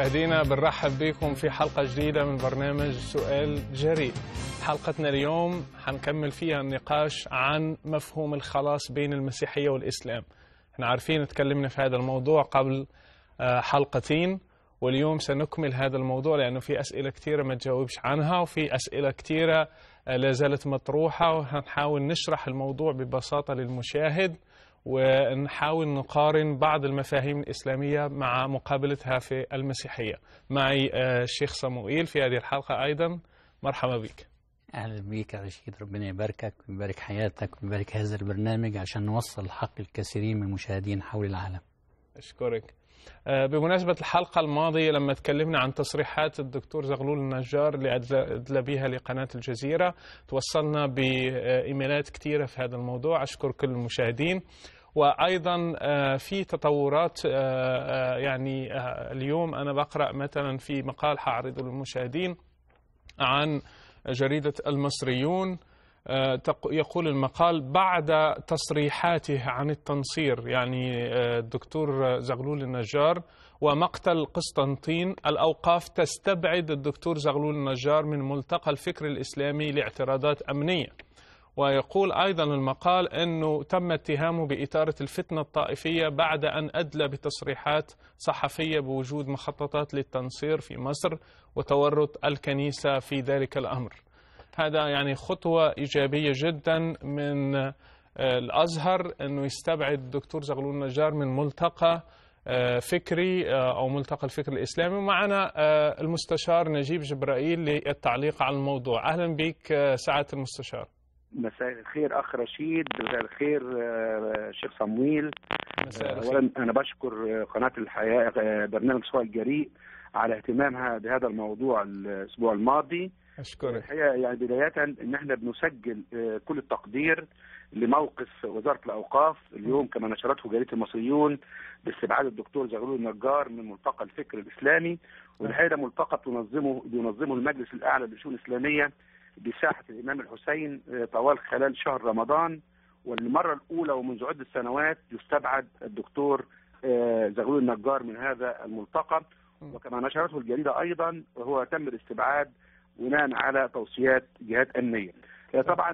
مشاهدينا بنرحب بكم في حلقة جديدة من برنامج سؤال جريء حلقتنا اليوم حنكمل فيها النقاش عن مفهوم الخلاص بين المسيحية والإسلام احنا عارفين تكلمنا في هذا الموضوع قبل آه، حلقتين واليوم سنكمل هذا الموضوع لأنه في أسئلة كثيرة ما تجاوبش عنها وفي أسئلة كثيرة آه، لا زالت مطروحة وهنحاول نشرح الموضوع ببساطة للمشاهد ونحاول نقارن بعض المفاهيم الإسلامية مع مقابلتها في المسيحية معي آه، الشيخ صموئيل في هذه الحلقة أيضا مرحبا بك أهلا بيك يا رشيد ربنا يباركك ويبارك حياتك ويبارك هذا البرنامج عشان نوصل حق الكثيرين من المشاهدين حول العالم أشكرك آه، بمناسبة الحلقة الماضية لما تكلمنا عن تصريحات الدكتور زغلول النجار اللي أدلى بها لقناة الجزيرة توصلنا بإيميلات كثيرة في هذا الموضوع أشكر كل المشاهدين وأيضا آه، في تطورات آه، آه، يعني آه، اليوم أنا بقرأ مثلا في مقال حأعرضه للمشاهدين عن جريدة المصريون آه، تق- يقول المقال بعد تصريحاته عن التنصير يعني آه، الدكتور زغلول النجار ومقتل قسطنطين الأوقاف تستبعد الدكتور زغلول النجار من ملتقى الفكر الإسلامي لاعتراضات أمنية ويقول أيضا المقال أنه تم اتهامه بإثارة الفتنة الطائفية بعد أن أدلى بتصريحات صحفية بوجود مخططات للتنصير في مصر وتورط الكنيسة في ذلك الأمر هذا يعني خطوة إيجابية جدا من آه، الأزهر أنه يستبعد الدكتور زغلول النجار من ملتقى آه، فكري آه، أو ملتقى الفكر الإسلامي ومعنا آه، المستشار نجيب جبرائيل للتعليق على الموضوع أهلا بك آه، سعادة المستشار مساء الخير اخ رشيد مساء الخير آه، شيخ صمويل مساء آه، الخير اولا انا بشكر آه، قناه الحياه آه، برنامج سؤال الجريء على اهتمامها بهذا الموضوع الاسبوع الماضي أشكرك الحقيقه يعني بدايه ان احنا بنسجل آه، كل التقدير لموقف وزاره الاوقاف اليوم كما نشرته جريده المصريون باستبعاد الدكتور زغلول النجار من ملتقى الفكر الاسلامي والحقيقه ده ملتقى تنظمه بينظمه المجلس الاعلى للشؤون الاسلاميه بساحه الامام الحسين آه، طوال خلال شهر رمضان والمره الاولى ومنذ عده سنوات يستبعد الدكتور آه، زغلول النجار من هذا الملتقى وكما نشرته الجريده ايضا هو تم الاستبعاد بناء على توصيات جهات امنيه. آه، طبعا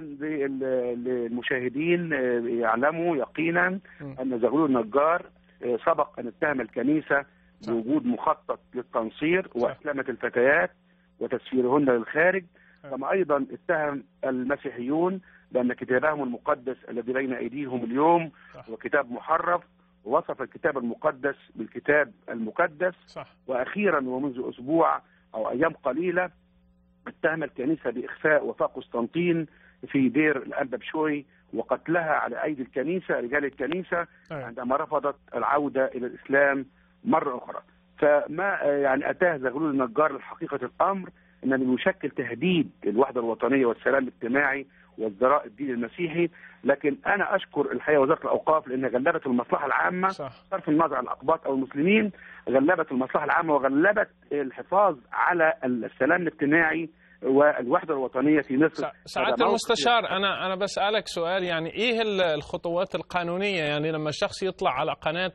لل- للمشاهدين آه، يعلموا يقينا ان زغلول النجار آه، سبق ان اتهم الكنيسه صح. بوجود مخطط للتنصير واسلمه الفتيات وتسفيرهن للخارج صح. كما ايضا اتهم المسيحيون بان كتابهم المقدس الذي بين ايديهم اليوم صح. هو كتاب محرف ووصف الكتاب المقدس بالكتاب المقدس صح واخيرا ومنذ اسبوع او ايام قليله اتهم الكنيسه باخفاء وفاة قسطنطين في دير الانبا بشوي وقتلها على ايدي الكنيسه رجال الكنيسه أيوة. عندما رفضت العوده الى الاسلام مره اخرى فما آه، يعني اتاه زغلول النجار لحقيقه الامر انه يشكل تهديد للوحده الوطنيه والسلام الاجتماعي وازدراء الدين المسيحي لكن انا اشكر الحقيقه وزاره الاوقاف لان غلبت المصلحه العامه صح بصرف النظر عن الاقباط او المسلمين غلبت المصلحه العامه وغلبت الحفاظ على السلام الاجتماعي والوحده الوطنيه في مصر سع- سعادة هذا موقف المستشار أنا أنا بسألك سؤال يعني إيه ال- الخطوات القانونية يعني لما الشخص يطلع على قناة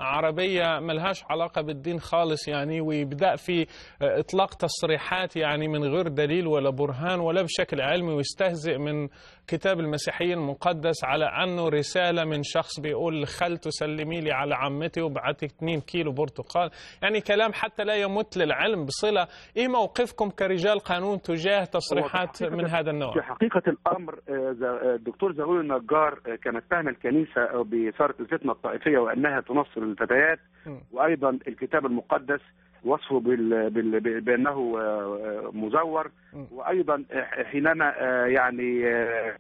عربية ملهاش علاقة بالدين خالص يعني ويبدأ في آه، إطلاق تصريحات يعني من غير دليل ولا برهان ولا بشكل علمي ويستهزئ من كتاب المسيحية المقدس على أنه رسالة من شخص بيقول لخالته سلمي لي على عمتي وبعتك 2 كيلو برتقال يعني كلام حتى لا يمت للعلم بصلة إيه موقفكم كرجال قانون تجاه تصريحات هو في من حقيقة- هذا النوع في حقيقه الامر آه، ز- آه، الدكتور زغلول النجار آه، كان اتهم الكنيسه آه، باثاره الفتنه الطائفيه وانها تنصر الفتيات م. وايضا الكتاب المقدس وصفه بال... بال... بانه آه، مزور م. وايضا آه، حينما آه، يعني آه،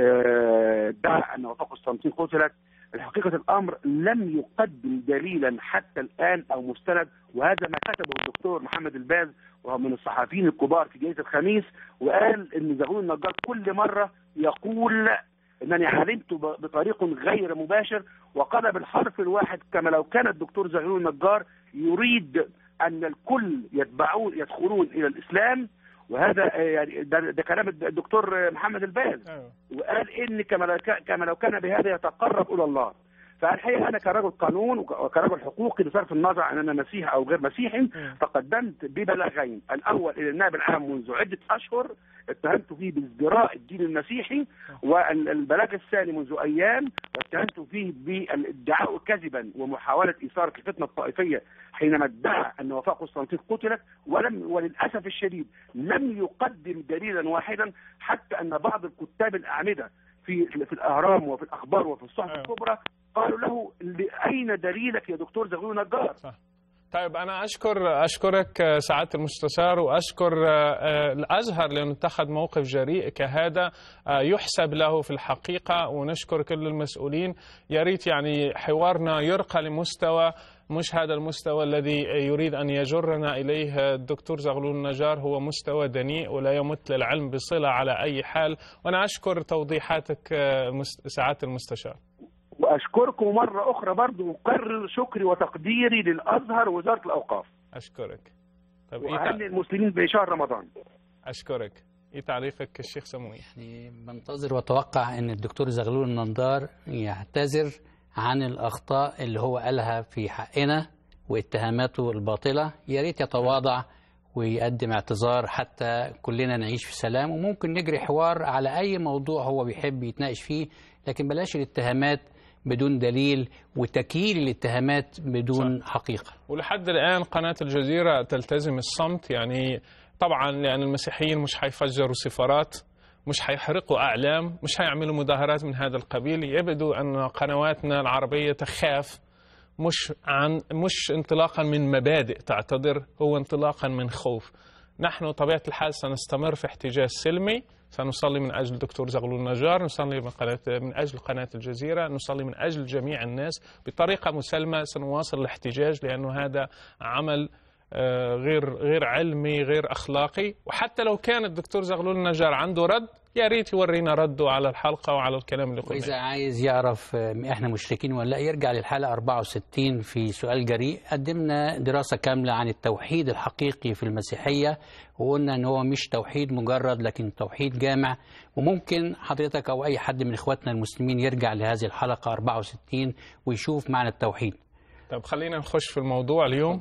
آه، ادعى ان وفاة قسطنطين قتلت الحقيقة الأمر لم يقدم دليلا حتى الآن أو مستند وهذا ما كتبه الدكتور محمد الباز وهو من الصحفيين الكبار في جريدة الخميس وقال إن زغلول النجار كل مرة يقول انني علمت ب- بطريق غير مباشر وقال بالحرف الواحد كما لو كان الدكتور زغلول النجار يريد ان الكل يتبعون يدخلون الى الاسلام وهذا آه، يعني ده, ده كلام الدكتور محمد الباز أيوة. وقال ان كما لو كان كما لو كان بهذا يتقرب الى الله فالحقيقه انا كرجل قانون وك- وكرجل حقوقي بصرف النظر عن انا مسيحي او غير مسيحي تقدمت ببلاغين الاول الى النائب العام منذ عده اشهر اتهمت فيه بازدراء الدين المسيحي والبلاغ الثاني منذ ايام واتهمت فيه بالادعاء كذبا ومحاوله اثاره الفتنه الطائفيه حينما ادعى ان وفاء قسطنطين قتلت ولم وللاسف الشديد لم يقدم دليلا واحدا حتى ان بعض الكتاب الاعمده في في الاهرام وفي الاخبار وفي الصحف أيوة. الكبرى قالوا له اين دليلك يا دكتور زغلول نجار؟ طيب أنا أشكر أشكرك آه، سعادة المستشار وأشكر آه، آه، الأزهر لأنه اتخذ موقف جريء كهذا آه، يحسب له في الحقيقة ونشكر كل المسؤولين يا ريت يعني حوارنا يرقى لمستوى مش هذا المستوى الذي يريد أن يجرنا إليه الدكتور زغلول النجار هو مستوى دنيء ولا يمت للعلم بصلة على أي حال وأنا أشكر توضيحاتك آه، مست- سعادة المستشار واشكركم مره اخرى برضو اكرر شكري وتقديري للازهر ووزاره الاوقاف أشكرك طيب إيه واهل تع- المسلمين بشهر رمضان أشكرك إيه تعليقك الشيخ سموي يعني بنتظر واتوقع ان الدكتور زغلول النضار يعتذر عن الاخطاء اللي هو قالها في حقنا واتهاماته الباطله يا ريت يتواضع ويقدم اعتذار حتى كلنا نعيش في سلام وممكن نجري حوار على اي موضوع هو بيحب يتناقش فيه لكن بلاش الاتهامات بدون دليل وتكييل الاتهامات بدون حقيقه ولحد الآن قناة الجزيرة تلتزم الصمت يعني طبعا لأن المسيحيين مش حيفجروا سفارات مش حيحرقوا أعلام مش حيعملوا مظاهرات من هذا القبيل يبدو أن قنواتنا العربية تخاف مش عن مش انطلاقا من مبادئ تعتذر هو انطلاقا من خوف نحن طبيعة الحال سنستمر في احتجاج سلمي سنصلي من أجل الدكتور زغلول النجار نصلي من, قناة من أجل قناة الجزيرة نصلي من أجل جميع الناس بطريقة مسلمة سنواصل الاحتجاج لأنه هذا عمل آه، غير غير علمي غير أخلاقي وحتى لو كان الدكتور زغلول النجار عنده رد يا ريت يورينا رده على الحلقة وعلى الكلام اللي وإذا قلناه عايز يعرف آه، احنا مشركين ولا لا يرجع للحلقة 64 في سؤال جريء قدمنا دراسة كاملة عن التوحيد الحقيقي في المسيحية وقلنا ان هو مش توحيد مجرد لكن توحيد جامع وممكن حضرتك او اي حد من اخواتنا المسلمين يرجع لهذه الحلقة 64 ويشوف معنى التوحيد طب خلينا نخش في الموضوع اليوم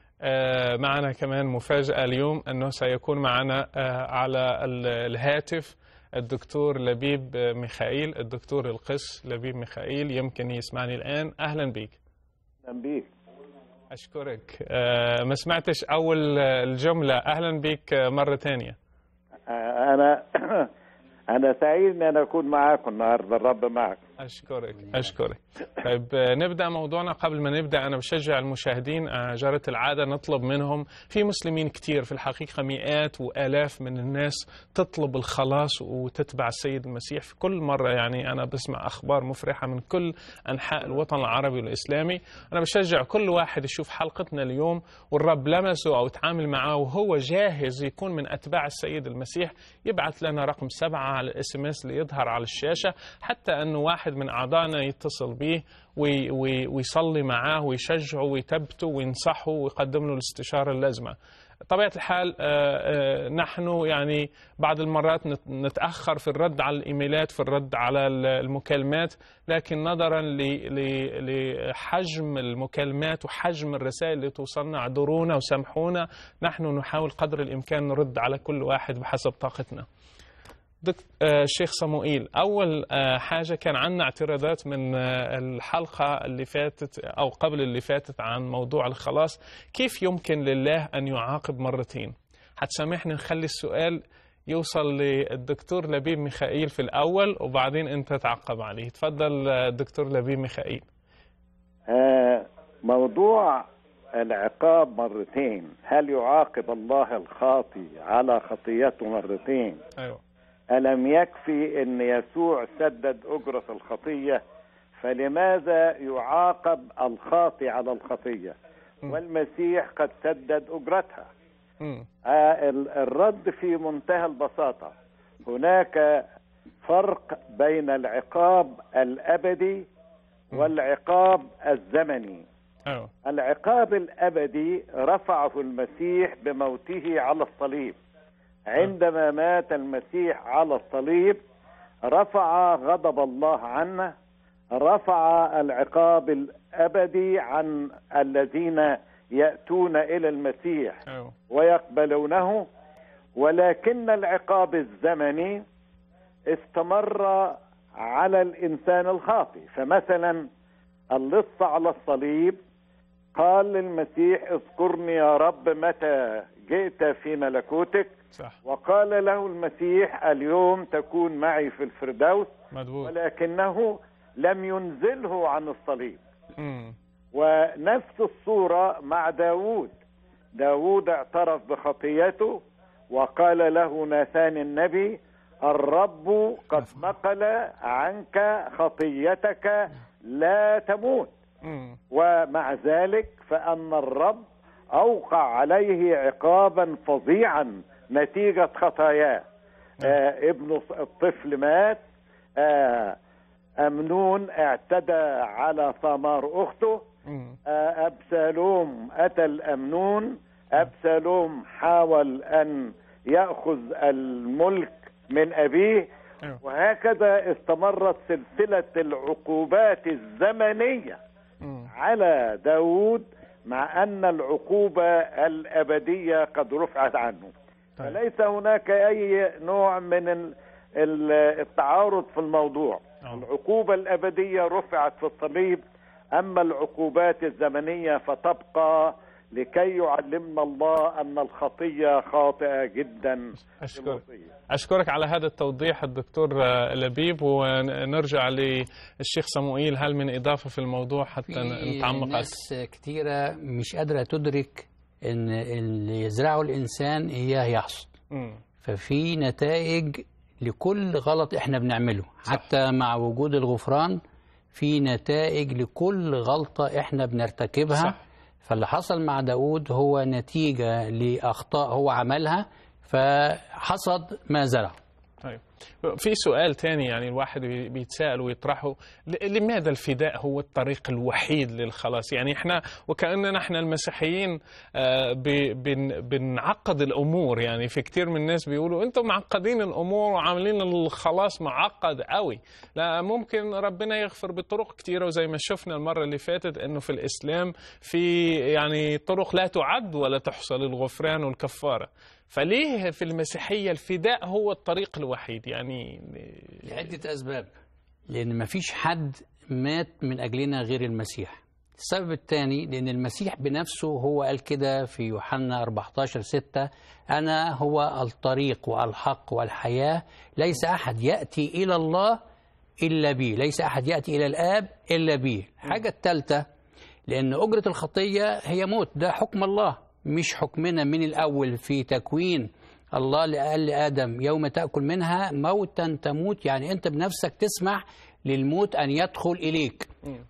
آه، معنا كمان مفاجأة اليوم أنه سيكون معنا آه، على ال- الهاتف الدكتور لبيب آه، ميخائيل الدكتور القس لبيب ميخائيل يمكن يسمعني الآن أهلا بك اهلا بيك أشكرك آه، ما سمعتش أول آه، الجملة أهلا بك آه، مرة ثانية آه، انا انا سعيد ان انا اكون معاكم النهارده الرب معك أشكرك أشكرك طيب آه، نبدأ موضوعنا قبل ما نبدأ أنا بشجع المشاهدين آه، جرت العادة نطلب منهم في مسلمين كتير في الحقيقة مئات وآلاف من الناس تطلب الخلاص وتتبع السيد المسيح في كل مرة يعني أنا بسمع أخبار مفرحة من كل أنحاء الوطن العربي والإسلامي أنا بشجع كل واحد يشوف حلقتنا اليوم والرب لمسه أو تعامل معاه وهو جاهز يكون من أتباع السيد المسيح يبعث لنا رقم سبعة على الاس ام اس اللي يظهر على الشاشة حتى أنه واحد من أعضائنا يتصل به وي- وي- ويصلي معاه ويشجعه ويثبته وينصحه ويقدم له الاستشارة اللازمة طبيعة الحال آه، آه، نحن يعني بعض المرات نت- نتأخر في الرد على الإيميلات في الرد على ال- المكالمات لكن نظرا ل- ل- لحجم المكالمات وحجم الرسائل اللي توصلنا اعذرونا وسامحونا نحن نحاول قدر الإمكان نرد على كل واحد بحسب طاقتنا دك... آه، الشيخ صموئيل أول آه، حاجة كان عندنا اعتراضات من آه، الحلقة اللي فاتت أو قبل اللي فاتت عن موضوع الخلاص كيف يمكن لله أن يعاقب مرتين هتسامحني نخلي السؤال يوصل للدكتور لبيب ميخائيل في الأول وبعدين أنت تعقب عليه تفضل آه، دكتور لبيب ميخائيل آه، موضوع العقاب مرتين هل يعاقب الله الخاطي على خطيته مرتين أيوة ألم يكفي أن يسوع سدد أجرة الخطية فلماذا يعاقب الخاطي على الخطية م. والمسيح قد سدد أجرتها مم. آه، ال- الرد في منتهى البساطة هناك فرق بين العقاب الأبدي والعقاب الزمني أيوة العقاب الأبدي رفعه المسيح بموته على الصليب عندما مات المسيح على الصليب رفع غضب الله عنا رفع العقاب الابدي عن الذين ياتون الى المسيح أيوه. ويقبلونه ولكن العقاب الزمني استمر على الانسان الخاطئ فمثلا اللص على الصليب قال للمسيح اذكرني يا رب متى جئت في ملكوتك صح وقال له المسيح اليوم تكون معي في الفردوس مضبوط ولكنه لم ينزله عن الصليب مم. ونفس الصورة مع داود داود اعترف بخطيته وقال له ناثان النبي الرب قد نقل عنك خطيتك لا تموت مم. ومع ذلك فأن الرب أوقع عليه عقابا فظيعا نتيجة خطاياه آه ابن الطفل مات آه أمنون اعتدى على ثمار أخته مم. آه أبسالوم أتى الأمنون أبسالوم حاول أن يأخذ الملك من أبيه أيوه. وهكذا استمرت سلسلة العقوبات الزمنية مم. على داود مع أن العقوبة الأبدية قد رفعت عنه طيب. فليس هناك أي نوع من ال- ال- التعارض في الموضوع نعم. العقوبة الأبدية رفعت في الصليب أما العقوبات الزمنية فتبقى لكي يعلمنا الله أن الخطية خاطئة جدا في أشكرك الوصية. أشكرك على هذا التوضيح الدكتور آه، لبيب ونرجع للشيخ صموئيل هل من إضافة في الموضوع حتى في نتعمق أكثر ناس كتيرة مش قادرة تدرك إن اللي يزرعه الإنسان إياه يحصد مم. ففي نتائج لكل غلط إحنا بنعمله حتى مع وجود الغفران في نتائج لكل غلطة إحنا بنرتكبها صح. فاللي حصل مع داود هو نتيجة لأخطاء هو عملها فحصد ما زرع طيب في سؤال تاني يعني الواحد بي- بيتساءل ويطرحه ل- لماذا الفداء هو الطريق الوحيد للخلاص يعني احنا وكأننا احنا المسيحيين آه، ب- بن- بنعقد الأمور يعني في كتير من الناس بيقولوا انتم معقدين الأمور وعاملين الخلاص معقد قوي لا ممكن ربنا يغفر بطرق كتيرة وزي ما شفنا المرة اللي فاتت انه في الإسلام في يعني طرق لا تعد ولا تحصى للغفران والكفارة فليه في المسيحية الفداء هو الطريق الوحيد يعني لعدة أسباب لأن مفيش حد مات من أجلنا غير المسيح السبب الثاني لأن المسيح بنفسه هو قال كده في يوحنا 14 6 أنا هو الطريق والحق والحياة ليس أحد يأتي إلى الله إلا بي ليس أحد يأتي إلى الآب إلا بي الحاجة الثالثة لأن أجرة الخطية هي موت ده حكم الله مش حكمنا من الأول في تكوين الله اللي قال لآدم يوم تأكل منها موتا تموت يعني أنت بنفسك تسمح للموت أن يدخل إليك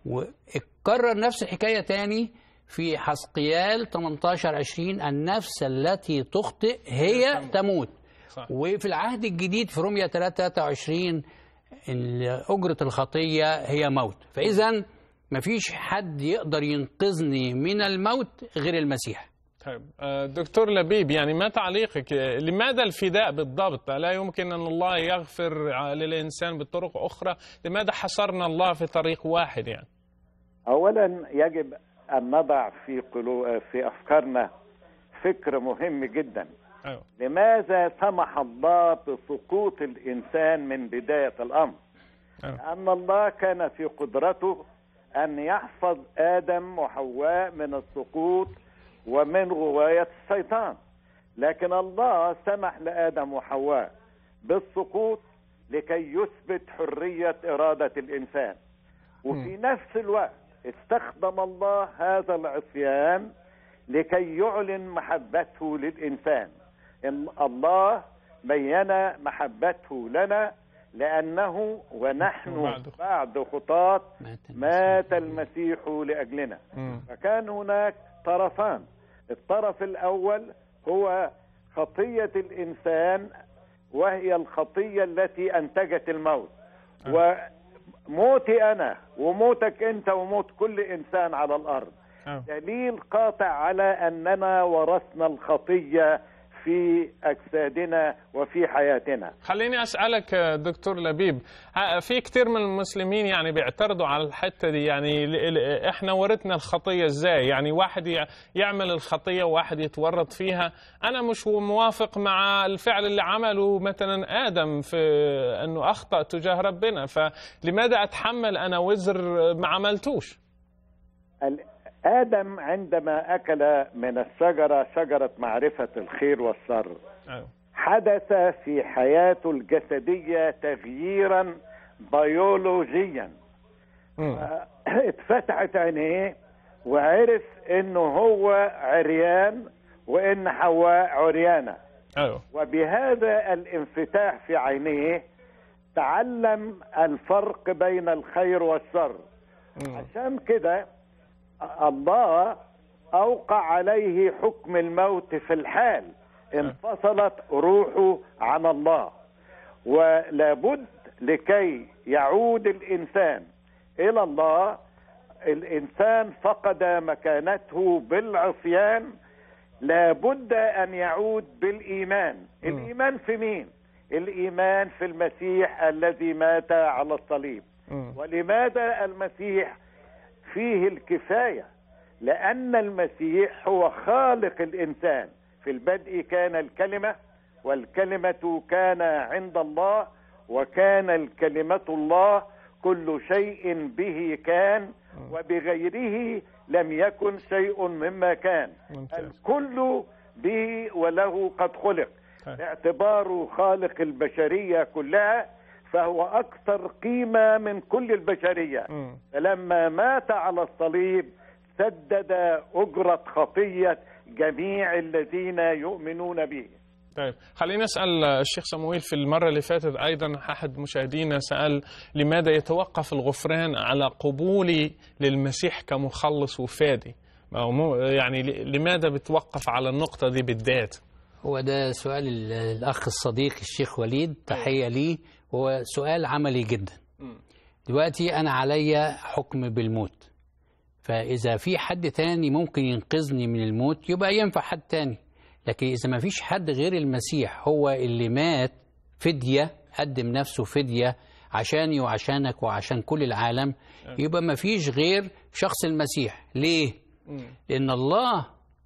واتكرر نفس الحكاية تاني في حسقيال 18 20 النفس التي تخطئ هي تموت صح. وفي العهد الجديد في روميا 23 إن أجرة الخطية هي موت فإذا مفيش حد يقدر ينقذني من الموت غير المسيح طيب آه، دكتور لبيب يعني ما تعليقك آه، لماذا الفداء بالضبط لا يمكن أن الله يغفر ع- للإنسان بطرق أخرى لماذا حصرنا الله في طريق واحد يعني اولا يجب ان نضع في قلو... في افكارنا فكر مهم جدا أيوه. لماذا سمح الله بسقوط الانسان من بدايه الامر أيوه. لان الله كان في قدرته ان يحفظ ادم وحواء من السقوط ومن غوايه الشيطان لكن الله سمح لادم وحواء بالسقوط لكي يثبت حريه اراده الانسان وفي نفس الوقت استخدم الله هذا العصيان لكي يعلن محبته للإنسان إن الله بين محبته لنا لأنه ونحن وبعد- بعد خطاة مات المسيح. مات المسيح لأجلنا مم. فكان هناك طرفان الطرف الأول هو خطية الإنسان وهي الخطية التي أنتجت الموت وموتي أنا وموتك أنت وموت كل إنسان على الأرض أيوه. دليل قاطع على أننا ورثنا الخطية في اجسادنا وفي حياتنا خليني اسالك آه، دكتور لبيب ها- في كثير من المسلمين يعني بيعترضوا على الحته دي يعني ل- ل- احنا ورثنا الخطيه ازاي يعني واحد يع- يعمل الخطيه وواحد يتورط فيها انا مش موافق مع الفعل اللي عمله مثلا ادم في انه اخطا تجاه ربنا فلماذا اتحمل انا وزر ما عملتوش ال- آدم عندما أكل من الشجرة شجرة معرفة الخير والشر أيوه. حدث في حياته الجسدية تغييرا بيولوجيا مم. اتفتحت عينيه وعرف انه هو عريان وان حواء عريانه ايوه وبهذا الانفتاح في عينيه تعلم الفرق بين الخير والشر مم. عشان كده الله اوقع عليه حكم الموت في الحال انفصلت روحه عن الله ولابد لكي يعود الانسان الى الله الانسان فقد مكانته بالعصيان لابد ان يعود بالايمان الايمان في مين الايمان في المسيح الذي مات على الصليب مم. ولماذا المسيح فيه الكفايه لان المسيح هو خالق الانسان في البدء كان الكلمه والكلمه كان عند الله وكان الكلمه الله كل شيء به كان وبغيره لم يكن شيء مما كان ممتاز. الكل به وله قد خلق طيب. باعتباره خالق البشريه كلها فهو اكثر قيمه من كل البشريه مم. فلما مات على الصليب سدد اجره خطيه جميع الذين يؤمنون به طيب خلينا نسأل الشيخ صمويل في المرة اللي فاتت أيضا أحد مشاهدينا سأل لماذا يتوقف الغفران على قبولي للمسيح كمخلص وفادي ما هو مو- يعني ل- لماذا بتوقف على النقطة دي بالذات هو ده سؤال ال- الأخ الصديق الشيخ وليد تحية ليه هو سؤال عملي جدا دلوقتي أنا عليا حكم بالموت فإذا في حد تاني ممكن ينقذني من الموت يبقى ينفع حد تاني لكن إذا ما فيش حد غير المسيح هو اللي مات فدية قدم نفسه فدية عشاني وعشانك وعشان كل العالم يبقى ما فيش غير شخص المسيح ليه؟ لأن الله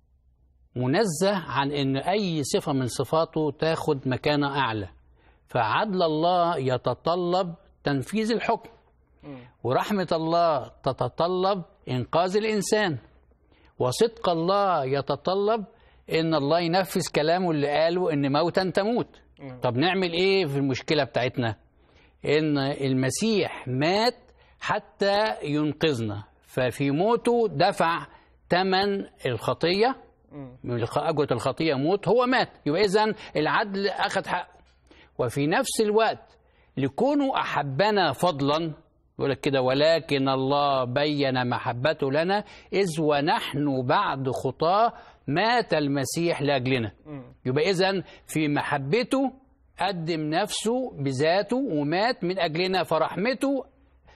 منزه عن ان اي صفه من صفاته تاخد مكانه اعلى فعدل الله يتطلب تنفيذ الحكم ورحمه الله تتطلب انقاذ الانسان وصدق الله يتطلب ان الله ينفذ كلامه اللي قاله ان موتا تموت طب نعمل ايه في المشكله بتاعتنا ان المسيح مات حتى ينقذنا ففي موته دفع ثمن الخطيه من الخ- أجرة الخطية موت هو مات يبقى إذن العدل أخذ حقه وفي نفس الوقت لكونه أحبنا فضلا يقول لك كده ولكن الله بين محبته لنا إذ ونحن بعد خطاه مات المسيح لأجلنا يبقى إذن في محبته قدم نفسه بذاته ومات من أجلنا فرحمته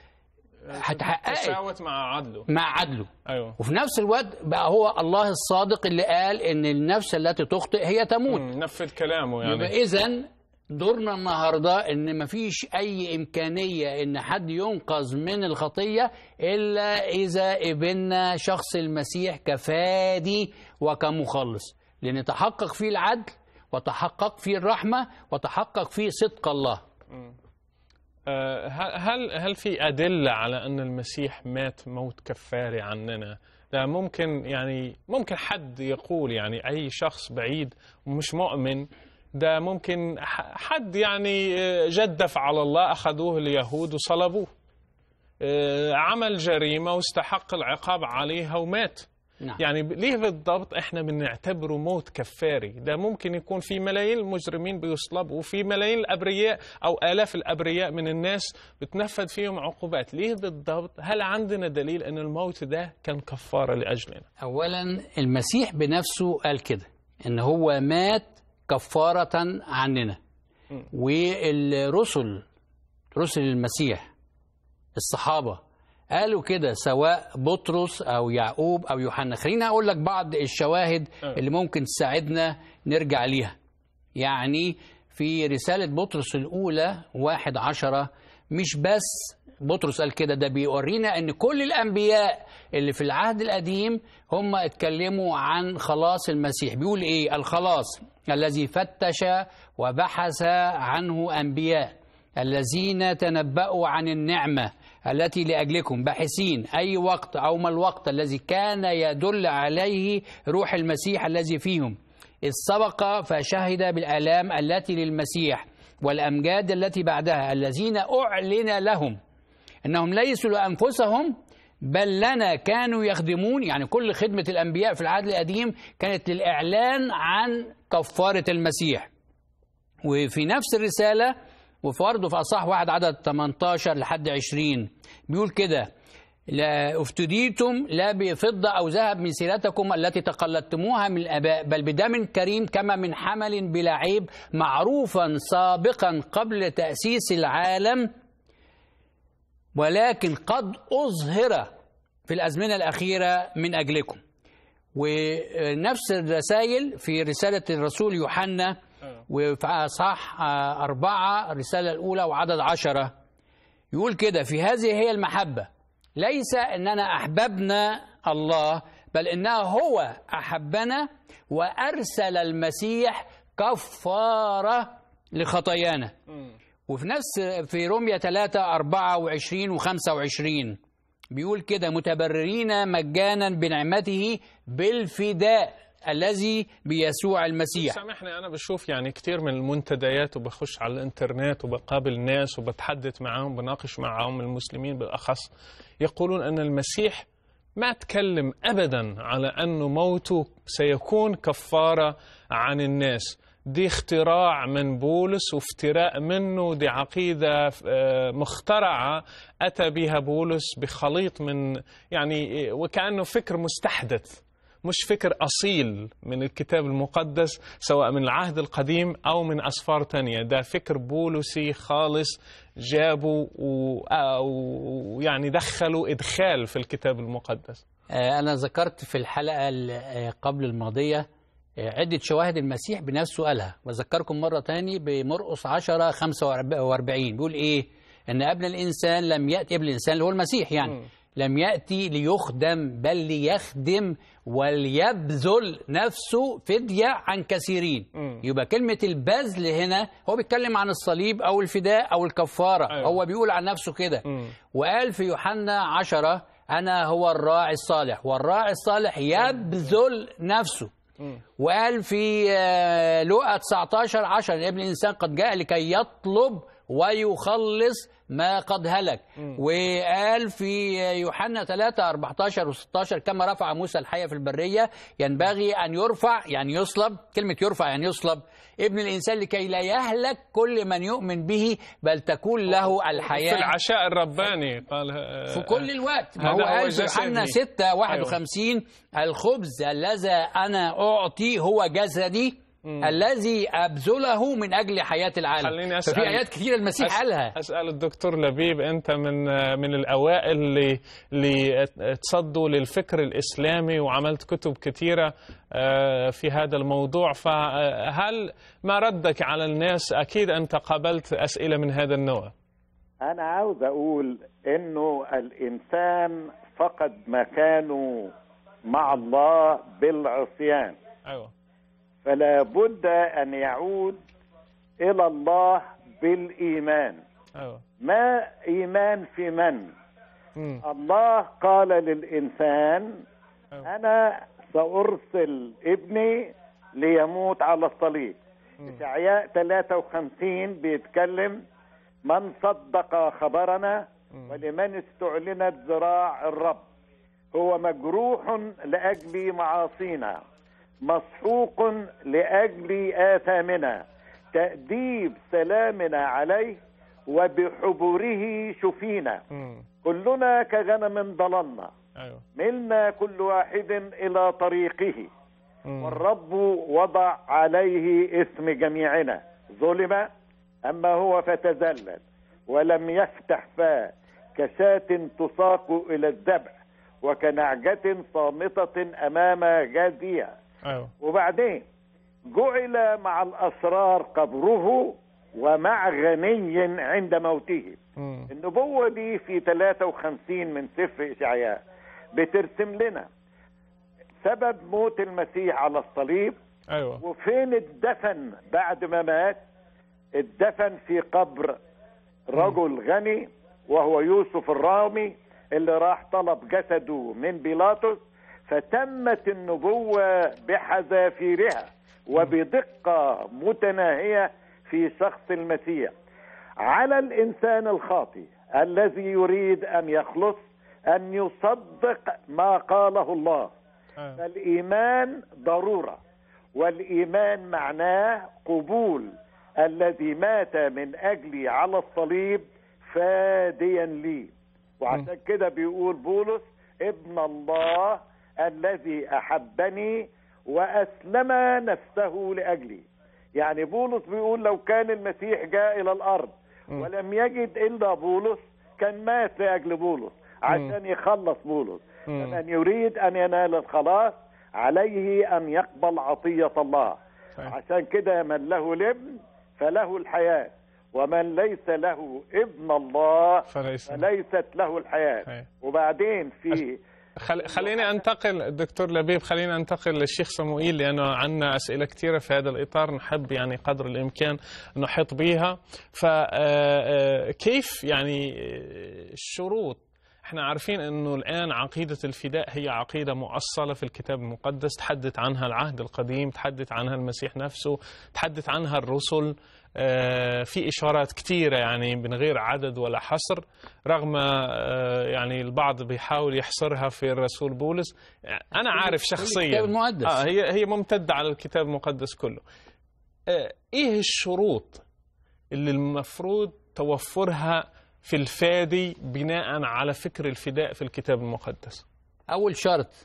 هتحققت تساوت مع عدله مع عدله أيوه وفي نفس الوقت بقى هو الله الصادق اللي قال ان النفس التي تخطئ هي تموت مم. نفذ كلامه يبقى يعني اذا دورنا النهارده ان مفيش اي امكانيه ان حد ينقذ من الخطيه الا اذا قبلنا شخص المسيح كفادي وكمخلص لان تحقق فيه العدل وتحقق فيه الرحمه وتحقق فيه صدق الله آه، هل هل في أدلة على أن المسيح مات موت كفاري عننا؟ ده ممكن يعني ممكن حد يقول يعني أي شخص بعيد ومش مؤمن ده ممكن ح- حد يعني آه، جدف على الله أخذوه اليهود وصلبوه آه، عمل جريمة واستحق العقاب عليها ومات نعم يعني ب- ليه بالضبط احنا بنعتبره موت كفاري ده ممكن يكون في ملايين المجرمين بيصلبوا وفي ملايين الابرياء او الاف الابرياء من الناس بتنفذ فيهم عقوبات ليه بالضبط هل عندنا دليل ان الموت ده كان كفاره لاجلنا اولا المسيح بنفسه قال كده ان هو مات كفاره عننا والرسل رسل المسيح الصحابه قالوا كده سواء بطرس او يعقوب او يوحنا خليني اقول لك بعض الشواهد أه. اللي ممكن تساعدنا نرجع ليها يعني في رسالة بطرس الأولى واحد عشرة مش بس بطرس قال كده ده بيورينا ان كل الانبياء اللي في العهد القديم هم اتكلموا عن خلاص المسيح بيقول ايه الخلاص الذي فتش وبحث عنه انبياء الذين تنبأوا عن النعمة التي لأجلكم باحثين أي وقت أو ما الوقت الذي كان يدل عليه روح المسيح الذي فيهم إذ سبق فشهد بالآلام التي للمسيح والأمجاد التي بعدها الذين أعلن لهم أنهم ليسوا لأنفسهم بل لنا كانوا يخدمون يعني كل خدمة الأنبياء في العهد القديم كانت للإعلان عن كفارة المسيح وفي نفس الرسالة وفي برضه في أصح واحد عدد 18 لحد 20 بيقول كده لا افتديتم لا بفضة أو ذهب من سيرتكم التي تقلدتموها من الآباء بل بدم كريم كما من حمل بلا عيب معروفا سابقا قبل تأسيس العالم ولكن قد أظهر في الأزمنة الأخيرة من أجلكم ونفس الرسائل في رسالة الرسول يوحنا وفي أصحاح أربعة الرسالة الأولى وعدد عشرة يقول كده في هذه هي المحبة ليس أننا أحببنا الله بل إنه هو أحبنا وأرسل المسيح كفارة لخطايانا وفي نفس في روميا 3 24 و25 بيقول كده متبررين مجانا بنعمته بالفداء الذي بيسوع المسيح سامحني انا بشوف يعني كثير من المنتديات وبخش على الانترنت وبقابل ناس وبتحدث معهم بناقش معهم المسلمين بالاخص يقولون ان المسيح ما تكلم ابدا على انه موته سيكون كفاره عن الناس دي اختراع من بولس وافتراء منه دي عقيدة مخترعة أتى بها بولس بخليط من يعني وكأنه فكر مستحدث مش فكر أصيل من الكتاب المقدس سواء من العهد القديم أو من أسفار تانية ده فكر بولسي خالص جابوا ويعني دخلوا إدخال في الكتاب المقدس أنا ذكرت في الحلقة قبل الماضية عدة شواهد المسيح بنفسه قالها وذكركم مرة تاني بمرقس 10 45 بيقول إيه إن ابن الإنسان لم يأتي ابن الإنسان اللي هو المسيح يعني م. لم يأتي ليخدم بل ليخدم وليبذل نفسه فدية عن كثيرين م. يبقى كلمة البذل هنا هو بيتكلم عن الصليب أو الفداء أو الكفارة أيوة. هو بيقول عن نفسه كده وقال في يوحنا عشرة أنا هو الراعي الصالح والراعي الصالح يبذل نفسه وقال في لوقا 19 10 ابن الانسان قد جاء لكي يطلب ويخلص ما قد هلك وقال في يوحنا 3 14 و16 كما رفع موسى الحية في البرية ينبغي أن يرفع يعني يصلب كلمة يرفع يعني يصلب ابن الإنسان لكي لا يهلك كل من يؤمن به بل تكون له الحياة في العشاء الرباني قال في كل الوقت ما هو قال في يوحنا 6 51 أيوه. الخبز الذي أنا أعطي هو جسدي مم. الذي أبذله من أجل حياة العالم خليني أسأل ففي آيات كثيرة المسيح أس... قالها أسأل الدكتور لبيب أنت من من الأوائل اللي اللي تصدوا للفكر الإسلامي وعملت كتب كثيرة في هذا الموضوع فهل ما ردك على الناس أكيد أنت قابلت أسئلة من هذا النوع أنا عاوز أقول إنه الإنسان فقد مكانه مع الله بالعصيان أيوه فلا بد أن يعود إلى الله بالإيمان أيوة. ما إيمان في من مم. الله قال للإنسان أيوة. أنا سأرسل ابني ليموت على الصليب إشعياء 53 بيتكلم من صدق خبرنا مم. ولمن استعلنت ذراع الرب هو مجروح لأجل معاصينا مسحوق لأجل آثامنا تأديب سلامنا عليه وبحبره شفينا مم. كلنا كغنم ضللنا أيوة. ملنا كل واحد إلى طريقه مم. والرب وضع عليه اسم جميعنا ظلم أما هو فتذلل ولم يفتح فاه كشاة تساق إلى الذبح وكنعجة صامتة أمام جازية أيوة. وبعدين جعل مع الأسرار قبره ومع غني عند موته مم. النبوة دي في 53 من سفر إشعياء بترسم لنا سبب موت المسيح على الصليب ايوه وفين الدفن بعد ما مات الدفن في قبر رجل غني وهو يوسف الرامي اللي راح طلب جسده من بيلاطس فتمت النبوة بحذافيرها وبدقة متناهية في شخص المسيح على الإنسان الخاطئ الذي يريد أن يخلص أن يصدق ما قاله الله أيوة. فالإيمان ضرورة والإيمان معناه قبول الذي مات من أجلي على الصليب فاديا لي وعشان كده بيقول بولس ابن الله الذي أحبني وأسلم نفسه لأجلي يعني بولس بيقول لو كان المسيح جاء إلى الأرض ولم يجد إلا بولس كان مات لأجل بولس عشان يخلص بولس مم. فمن يريد أن ينال الخلاص عليه أن يقبل عطية الله صحيح. عشان كده من له الابن فله الحياة ومن ليس له ابن الله فليس فليست له الحياة صحيح. وبعدين في خل... خليني انتقل دكتور لبيب خلينا انتقل للشيخ صموئيل لانه عندنا اسئله كثيره في هذا الاطار نحب يعني قدر الامكان نحيط بها فكيف يعني آه، الشروط احنا عارفين انه الان عقيده الفداء هي عقيده مؤصله في الكتاب المقدس تحدث عنها العهد القديم تحدث عنها المسيح نفسه تحدث عنها الرسل آه، في اشارات كثيره يعني من غير عدد ولا حصر رغم آه، يعني البعض بيحاول يحصرها في الرسول بولس انا عارف شخصيا الكتاب المقدس. اه هي هي ممتده على الكتاب المقدس كله آه، ايه الشروط اللي المفروض توفرها في الفادي بناء على فكر الفداء في الكتاب المقدس أول شرط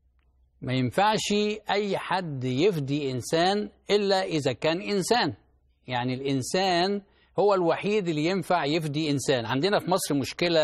ما ينفعش أي حد يفدي إنسان إلا إذا كان إنسان يعني الإنسان هو الوحيد اللي ينفع يفدي إنسان عندنا في مصر مشكلة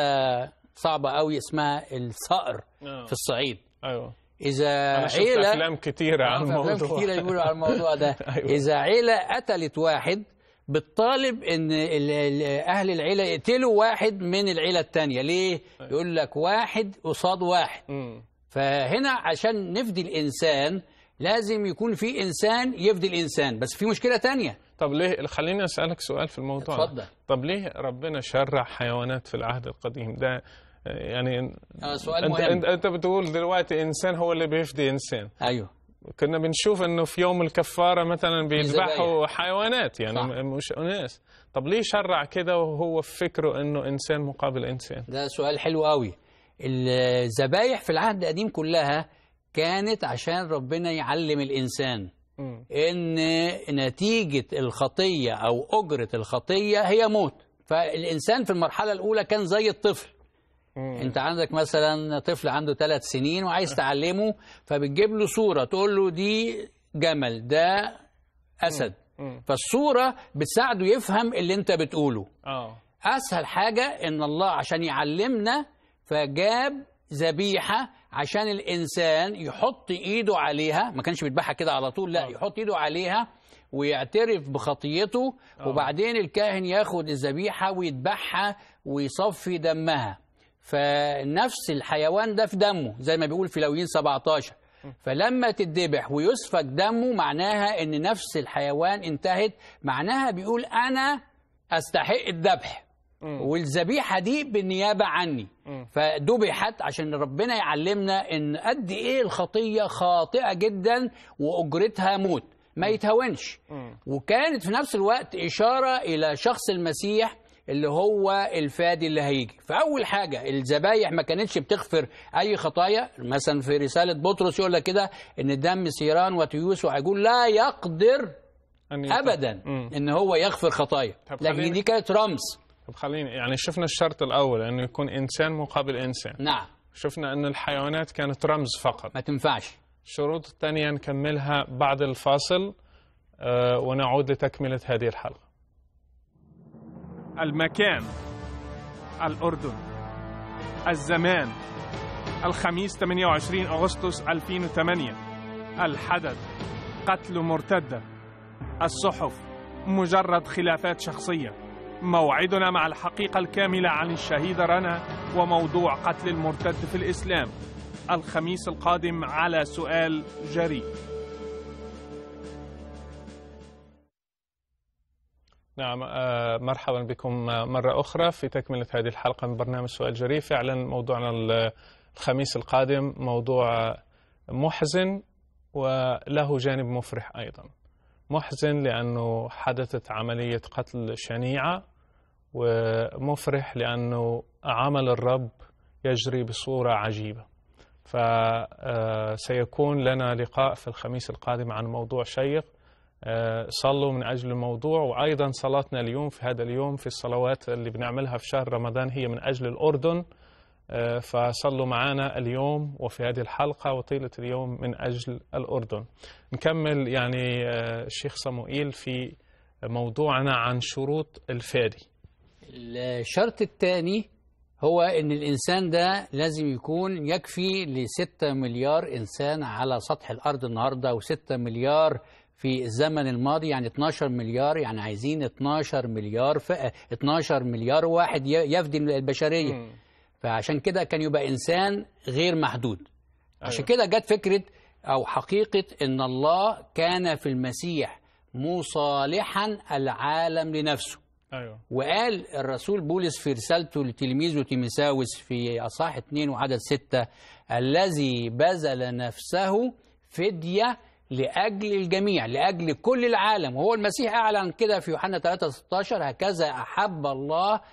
صعبة قوي اسمها الصقر آه. في الصعيد ايوه إذا انا شفت عيلة افلام كثيره عن في أفلام الموضوع كتيرة يقولوا على الموضوع ده أيوة. إذا عيلة قتلت واحد بتطالب ان ال- ال- اهل العيله يقتلوا واحد من العيله الثانيه ليه يقول لك واحد قصاد واحد مم. فهنا عشان نفدي الانسان لازم يكون في انسان يفدي الانسان بس في مشكله تانية طب ليه خليني اسالك سؤال في الموضوع ده. اتفضل. طب ليه ربنا شرع حيوانات في العهد القديم ده آه، يعني آه سؤال انت, مهم انت انت بتقول دلوقتي انسان هو اللي بيفدي انسان ايوه كنا بنشوف انه في يوم الكفاره مثلا بيذبحوا ذبايح. حيوانات يعني صح. م- مش اناس طب ليه شرع كده وهو في فكره انه انسان مقابل انسان ده سؤال حلو قوي الذبايح في العهد القديم كلها كانت عشان ربنا يعلم الانسان مم. ان نتيجه الخطيه او اجره الخطيه هي موت فالانسان في المرحله الاولى كان زي الطفل مم. انت عندك مثلا طفل عنده ثلاث سنين وعايز تعلمه فبتجيب له صوره تقول له دي جمل ده اسد مم. فالصوره بتساعده يفهم اللي انت بتقوله اه اسهل حاجه ان الله عشان يعلمنا فجاب ذبيحه عشان الانسان يحط ايده عليها ما كانش بيذبحها كده على طول لا يحط ايده عليها ويعترف بخطيته وبعدين الكاهن ياخد الذبيحه ويذبحها ويصفي دمها فنفس الحيوان ده في دمه زي ما بيقول في لويين 17 فلما تتذبح ويسفك دمه معناها ان نفس الحيوان انتهت معناها بيقول انا استحق الذبح والذبيحه دي بالنيابه عني فذبحت عشان ربنا يعلمنا ان قد ايه الخطيه خاطئه جدا واجرتها موت ما يتهونش وكانت في نفس الوقت اشاره الى شخص المسيح اللي هو الفادي اللي هيجي فاول حاجه الذبايح ما كانتش بتغفر اي خطايا مثلا في رساله بطرس يقول لك كده ان دم سيران وتيوس وعجول لا يقدر أن يت- ابدا مم. ان هو يغفر خطايا طب لكن خليني- دي كانت رمز طب خليني يعني شفنا الشرط الاول انه يكون انسان مقابل انسان نعم شفنا ان الحيوانات كانت رمز فقط ما تنفعش الشروط الثانيه نكملها بعد الفاصل آه، ونعود لتكمله هذه الحلقه المكان الأردن الزمان الخميس 28 أغسطس 2008 الحدث قتل مرتدة الصحف مجرد خلافات شخصية موعدنا مع الحقيقة الكاملة عن الشهيد رنا وموضوع قتل المرتد في الإسلام الخميس القادم على سؤال جريء نعم آه، مرحبا بكم مرة أخرى في تكملة هذه الحلقة من برنامج سؤال جريء فعلا موضوعنا الخميس القادم موضوع محزن وله جانب مفرح أيضا محزن لأنه حدثت عملية قتل شنيعة ومفرح لأنه عمل الرب يجري بصورة عجيبة فسيكون لنا لقاء في الخميس القادم عن موضوع شيق آه، صلوا من أجل الموضوع وأيضا صلاتنا اليوم في هذا اليوم في الصلوات اللي بنعملها في شهر رمضان هي من أجل الأردن آه، فصلوا معنا اليوم وفي هذه الحلقة وطيلة اليوم من أجل الأردن نكمل يعني آه، الشيخ صموئيل في موضوعنا عن شروط الفادي الشرط الثاني هو ان الانسان ده لازم يكون يكفي لستة مليار انسان على سطح الارض النهارده و6 مليار في الزمن الماضي يعني 12 مليار يعني عايزين 12 مليار ف... 12 مليار واحد ي- يفدي البشريه مم. فعشان كده كان يبقى انسان غير محدود عشان أيوة. كده جت فكره او حقيقه ان الله كان في المسيح مصالحا العالم لنفسه أيوه وقال الرسول بولس في رسالته لتلميذه تيمساوس في أصحاح 2 وعدد 6 الذي بذل نفسه فدية لأجل الجميع لأجل كل العالم وهو المسيح أعلن كده في يوحنا 3 16 هكذا أحب الله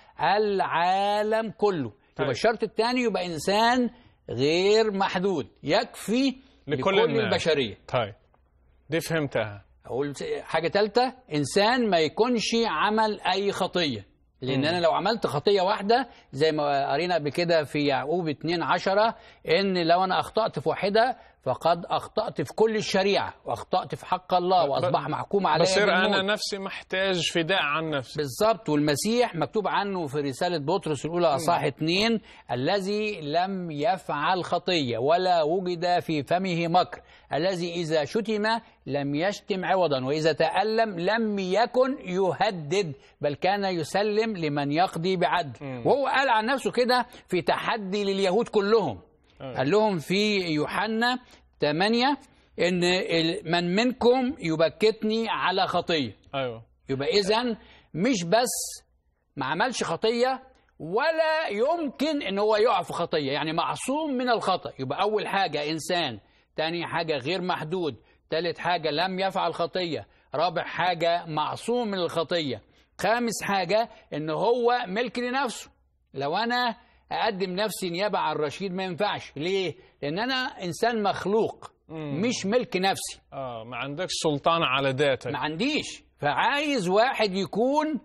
العالم كله طيب. يبقى الشرط الثاني يبقى إنسان غير محدود يكفي لكل لكل الناس. البشرية طيب دي فهمتها أقول حاجة تالتة إنسان ما يكونش عمل أي خطية لأن مم. أنا لو عملت خطية واحدة زي ما قرينا قبل كده في يعقوب 2 عشرة إن لو أنا أخطأت في واحدة فقد أخطأت في كل الشريعة وأخطأت في حق الله ب- وأصبح محكوم علي بصير بالموت. أنا نفسي محتاج فداء عن نفسي بالظبط والمسيح مكتوب عنه في رسالة بطرس الأولى أصحاح اتنين الذي لم يفعل خطية ولا وجد في فمه مكر الذي إذا شتم لم يشتم عوضا وإذا تألم لم يكن يهدد بل كان يسلم لمن يقضي بعدل مم. وهو قال عن نفسه كده في تحدي لليهود كلهم أيوة. قال لهم في يوحنا 8 إن ال- من منكم يبكتني على خطيه أيوه يبقى اذا مش بس ما عملش خطيه ولا يمكن ان هو يقع في خطيه يعني معصوم من الخطا يبقى اول حاجه انسان تاني حاجه غير محدود تالت حاجه لم يفعل خطيه رابع حاجه معصوم من الخطيه خامس حاجه ان هو ملك لنفسه لو انا اقدم نفسي نيابه عن رشيد ما ينفعش ليه لان انا انسان مخلوق مم. مش ملك نفسي آه ما عندكش سلطان على ذاتك ما عنديش فعايز واحد يكون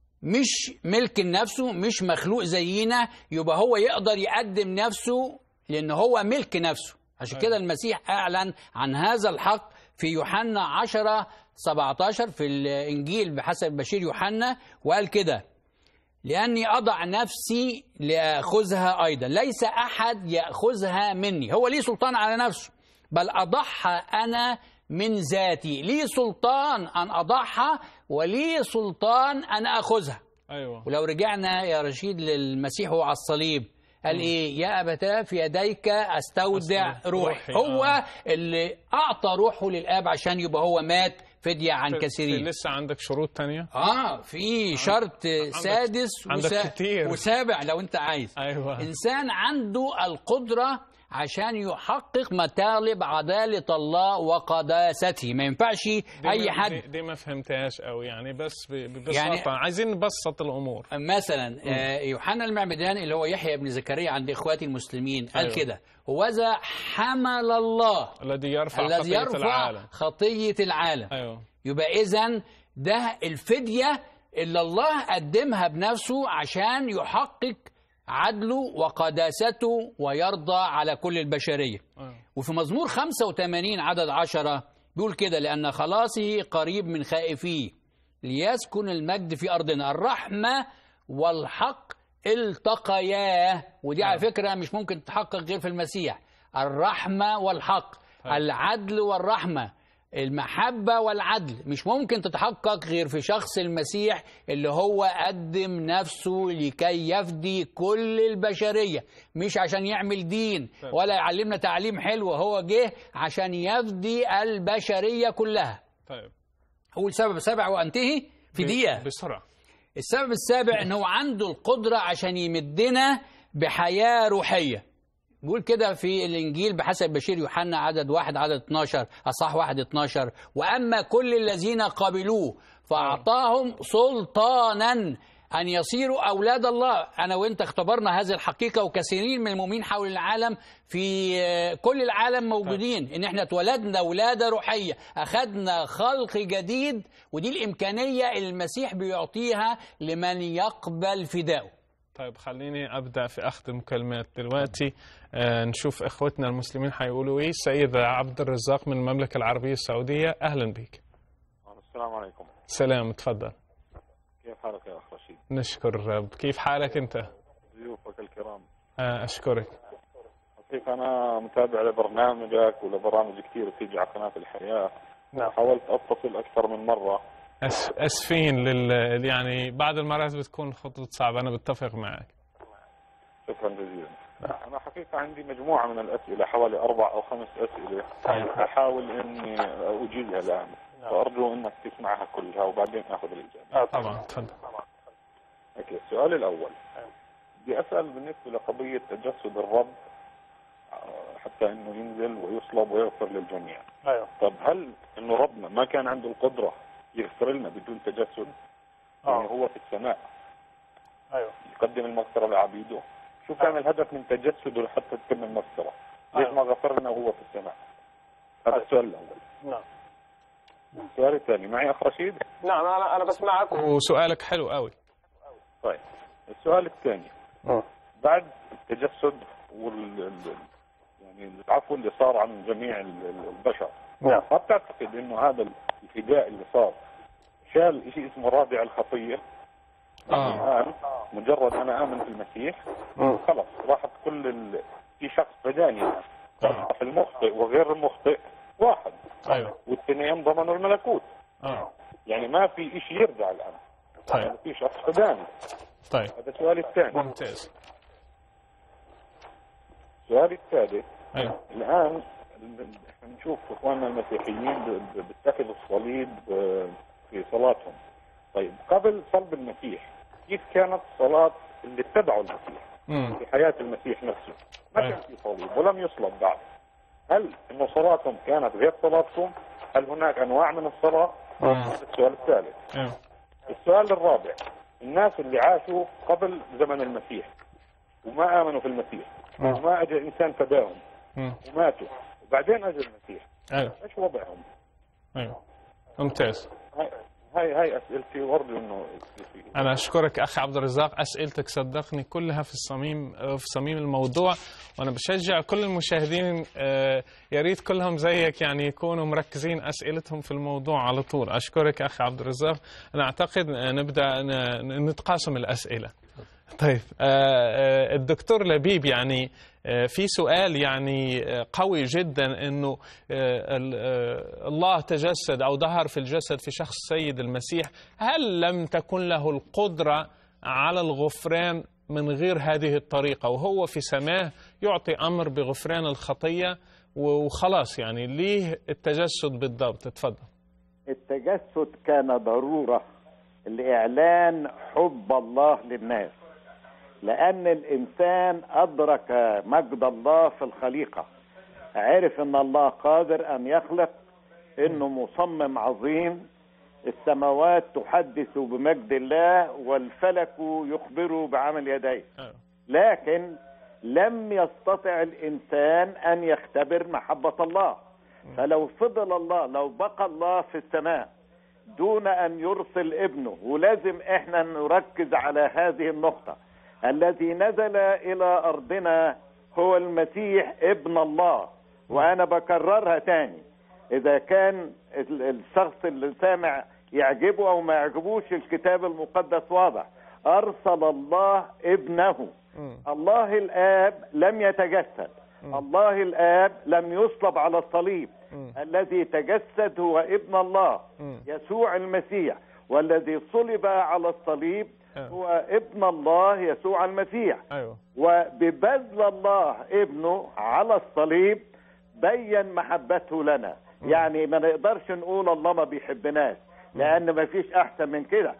مش ملك لنفسه مش مخلوق زينا يبقى هو يقدر يقدم نفسه لان هو ملك نفسه عشان كده المسيح اعلن عن هذا الحق في يوحنا 10 17 في الانجيل بحسب بشير يوحنا وقال كده لاني اضع نفسي لاخذها ايضا ليس احد ياخذها مني هو ليه سلطان على نفسه بل اضعها انا من ذاتي لي سلطان ان اضعها ولي سلطان ان اخذها أيوه ولو رجعنا يا رشيد للمسيح وهو على الصليب قال ايه يا ابتاه في يديك استودع أستودع روحي روحي، هو آه. اللي اعطى روحه للاب عشان يبقى هو مات فدية عن في- كثيرين في لسه عندك شروط تانية اه في شرط سادس عندك وسا- كتير. وسابع لو انت عايز أيوه انسان عنده القدره عشان يحقق مطالب عداله الله وقداسته ما ينفعش دي اي ما- حد دي, دي ما فهمتهاش قوي يعني بس ب- ببساطة يعني- يعني عايزين نبسط الأمور مثلا آه، يوحنا المعمدان اللي هو يحيى بن زكريا عند اخواتي المسلمين قال أيوة. كده هوذا حمل الله الذي يرفع الذي خطية يرفع العالم خطيه العالم أيوه يبقى اذا ده الفديه اللي الله قدمها بنفسه عشان يحقق عدله وقداسته ويرضى على كل البشريه أيوه وفي مزمور 85 عدد عشرة بيقول كده لأن خلاصه قريب من خائفيه ليسكن المجد في أرضنا الرحمة والحق التقيا ودي على فكرة مش ممكن تتحقق غير في المسيح الرحمة والحق طيب. العدل والرحمة المحبة والعدل مش ممكن تتحقق غير في شخص المسيح اللي هو قدم نفسه لكي يفدي كل البشرية مش عشان يعمل دين ولا يعلمنا تعليم حلو هو جه عشان يفدي البشرية كلها طيب أول سبب سابع وأنتهي في دقيقة بسرعه السبب السابع ان هو عنده القدره عشان يمدنا بحياه روحيه بيقول كده في الانجيل بحسب بشير يوحنا عدد واحد عدد 12 اصح واحد 12 واما كل الذين قبلوه فاعطاهم سلطانا ان يصيروا اولاد الله انا وانت اختبرنا هذه الحقيقه وكثيرين من المؤمنين حول العالم في آه، كل العالم موجودين ان احنا اتولدنا ولاده روحيه اخذنا خلق جديد ودي الامكانيه اللي المسيح بيعطيها لمن يقبل فدائه طيب خليني ابدا في اخذ المكالمات دلوقتي آه نشوف اخوتنا المسلمين حيقولوا ايه سيد عبد الرزاق من المملكه العربيه السعوديه اهلا بك السلام عليكم سلام تفضل كيف حالك يا اخ رشيد نشكر الرب كيف حالك انت ضيوفك الكرام آه اشكرك كيف انا متابع لبرنامجك ولبرامج كثير بتيجي على قناه الحياه نعم. حاولت اتصل اكثر من مره أس اسفين لل يعني بعض المرات بتكون خطوط صعبه انا بتفق معك شكرا جزيلا انا حقيقه عندي مجموعه من الاسئله حوالي اربع او خمس اسئله طيب. احاول اني اجيبها الان فارجو انك تسمعها كلها وبعدين اخذ الاجابه طبعا تفضل اوكي السؤال الاول بدي اسال بالنسبه لقضيه تجسد الرب آه، حتى انه ينزل ويصلب ويغفر للجميع ايوه طب هل انه ربنا ما كان عنده القدره يغفر لنا بدون تجسد؟ يعني اه هو في السماء ايوه يقدم المغفره لعبيده شو كان الهدف من تجسده لحتى تتم المغفره؟ ليش ما غفر لنا وهو في السماء؟ هذا السؤال الاول نعم السؤال الثاني معي اخ رشيد؟ نعم انا انا بسمعك وسؤالك حلو قوي طيب السؤال الثاني آه. بعد التجسد وال ال- يعني العفو اللي صار عن جميع ال- ال- البشر نعم ما بتعتقد انه هذا الفداء اللي صار شال شيء اسمه رادع الخطيه اه الان مجرد انا امن في المسيح مم. خلص راحت كل ال... في شخص فداني الآن. آه. المخطئ وغير المخطئ واحد ايوه والاثنين ضمنوا الملكوت اه يعني ما في شيء يرجع الان طيب يعني في شخص فداني طيب هذا سؤالي الثاني ممتاز سؤالي الثالث ايوه الان ال- احنا نشوف اخواننا المسيحيين ب- ب- بيتخذوا الصليب آه، في صلاتهم طيب قبل صلب المسيح كيف كانت صلاة اللي اتبعوا المسيح امم في حياة المسيح نفسه ما أيوة. كان في صليب ولم يصلب بعد هل انه صلاتهم كانت غير صلاتكم هل هناك انواع من الصلاة هذا السؤال الثالث ايوه السؤال الرابع الناس اللي عاشوا قبل زمن المسيح وما امنوا في المسيح وما اجى انسان فداهم مم. وماتوا وبعدين اجى المسيح ايوه ايش وضعهم؟ ايوه ممتاز هاي هاي, هاي اسئلتي وارجو انه أنا أشكرك أخي عبد الرزاق أسئلتك صدقني كلها في الصميم في صميم الموضوع وأنا بشجع كل المشاهدين آه، يا ريت كلهم زيك يعني يكونوا مركزين أسئلتهم في الموضوع على طول أشكرك أخي عبد الرزاق أنا أعتقد آه، نبدأ ن- نتقاسم الأسئلة طيب آه، آه، الدكتور لبيب يعني آه، في سؤال يعني آه، قوي جدا انه آه، ال- آه، الله تجسد او ظهر في الجسد في شخص سيد المسيح هل لم تكن له القدره على الغفران من غير هذه الطريقه وهو في سماه يعطي امر بغفران الخطيه وخلاص يعني ليه التجسد بالضبط تفضل التجسد كان ضرورة لإعلان حب الله للناس لأن الإنسان أدرك مجد الله في الخليقة عرف أن الله قادر أن يخلق أنه مصمم عظيم السماوات تحدث بمجد الله والفلك يخبر بعمل يديه آه. لكن لم يستطع الانسان ان يختبر محبه الله فلو فضل الله لو بقى الله في السماء دون ان يرسل ابنه ولازم احنا نركز على هذه النقطه الذي نزل الى ارضنا هو المسيح ابن الله وانا بكررها تاني اذا كان ال- الشخص اللي سامع يعجبه او ما يعجبوش الكتاب المقدس واضح ارسل الله ابنه مم. الله الاب لم يتجسد الله الاب لم يصلب على الصليب مم. الذي تجسد هو ابن الله مم. يسوع المسيح والذي صلب على الصليب آه. هو ابن الله يسوع المسيح ايوه وببذل الله ابنه على الصليب بين محبته لنا يعني ما نقدرش نقول الله ما بيحبناش لان ما فيش احسن من كده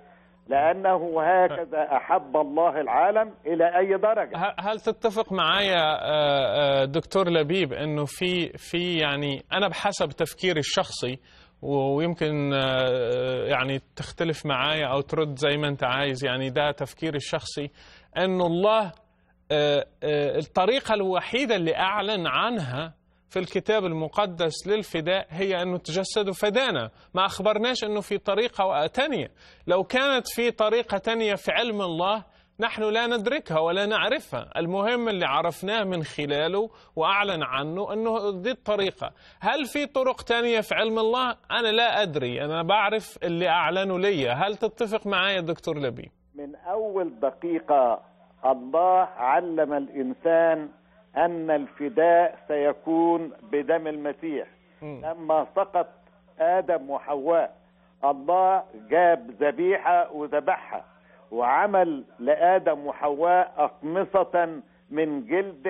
لانه هكذا احب الله العالم الى اي درجه ه- هل تتفق معايا آه، آه، دكتور لبيب انه في في يعني انا بحسب تفكيري الشخصي و- ويمكن آه، يعني تختلف معايا او ترد زي ما انت عايز يعني ده تفكيري الشخصي انه الله آه، آه، الطريقه الوحيده اللي اعلن عنها في الكتاب المقدس للفداء هي أنه تجسد وفدانا ما أخبرناش أنه في طريقة تانية لو كانت في طريقة تانية في علم الله نحن لا ندركها ولا نعرفها المهم اللي عرفناه من خلاله وأعلن عنه أنه دي الطريقة هل في طرق تانية في علم الله أنا لا أدري أنا بعرف اللي أعلنوا لي هل تتفق معايا دكتور لبيب من أول دقيقة الله علم الإنسان أن الفداء سيكون بدم المسيح مم. لما سقط آدم وحواء الله جاب ذبيحة وذبحها وعمل لآدم وحواء أقمصة من جلد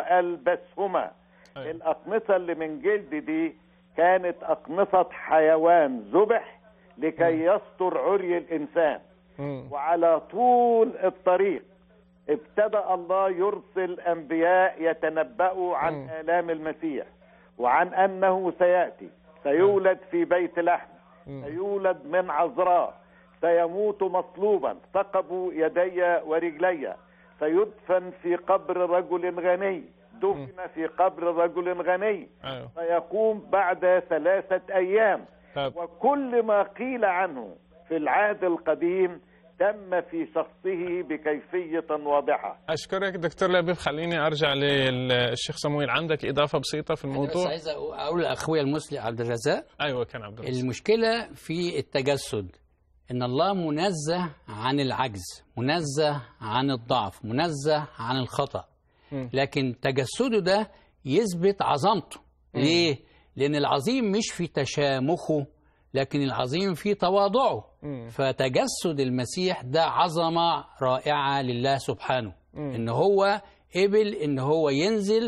وألبسهما أيوة. الأقمصة اللي من جلد دي كانت أقمصة حيوان ذبح لكي يستر عري الإنسان مم. وعلى طول الطريق ابتدأ الله يرسل أنبياء يتنبأوا عن مم. آلام المسيح وعن أنه سيأتي سيولد في بيت لحم مم. سيولد من عذراء سيموت مصلوبا ثقبوا يدي ورجلي سيدفن في قبر رجل غني دفن في قبر رجل غني أيوة. سيقوم بعد ثلاثة أيام طب. وكل ما قيل عنه في العهد القديم تم في شخصه بكيفية واضحة أشكرك دكتور لبيب خليني أرجع للشيخ صمويل عندك إضافة بسيطة في أنا بس الموضوع عايز اقول لاخويا المسلم عبد الرزاق أيوة كان عبد الرزاق المشكلة في التجسد إن الله منزه عن العجز منزه عن الضعف منزه عن الخطأ مم. لكن تجسده ده يثبت عظمته ليه؟ لأن العظيم مش في تشامخه لكن العظيم في تواضعه مم. فتجسد المسيح ده عظمة رائعة لله سبحانه مم. إن هو قبل إن هو ينزل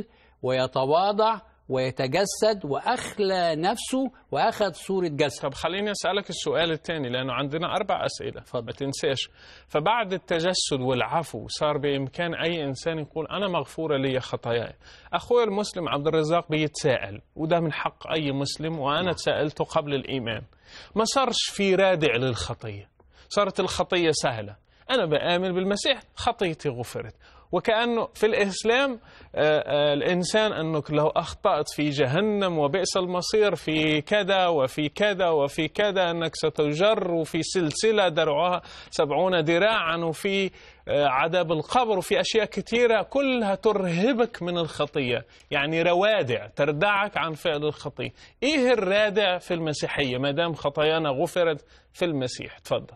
ويتواضع ويتجسد وأخلى نفسه وأخذ صورة جسد طب خليني أسألك السؤال الثاني لأنه عندنا أربع أسئلة اتفضل. ما تنساش فبعد التجسد والعفو صار بإمكان أي إنسان يقول أنا مغفورة لي خطاياي أخوي المسلم عبد الرزاق بيتساءل وده من حق أي مسلم وأنا تساءلته قبل الإيمان ما صارش في رادع للخطية صارت الخطية سهلة أنا بآمن بالمسيح خطيتي غفرت وكأنه في الإسلام آه، آه، الإنسان أنك لو أخطأت في جهنم وبئس المصير في كذا وفي كذا وفي كذا أنك ستجر وفي سلسلة درعها سبعون ذراعا وفي آه، عذاب القبر وفي أشياء كثيرة كلها ترهبك من الخطية يعني روادع تردعك عن فعل الخطية إيه الرادع في المسيحية ما دام خطايانا غفرت في المسيح تفضل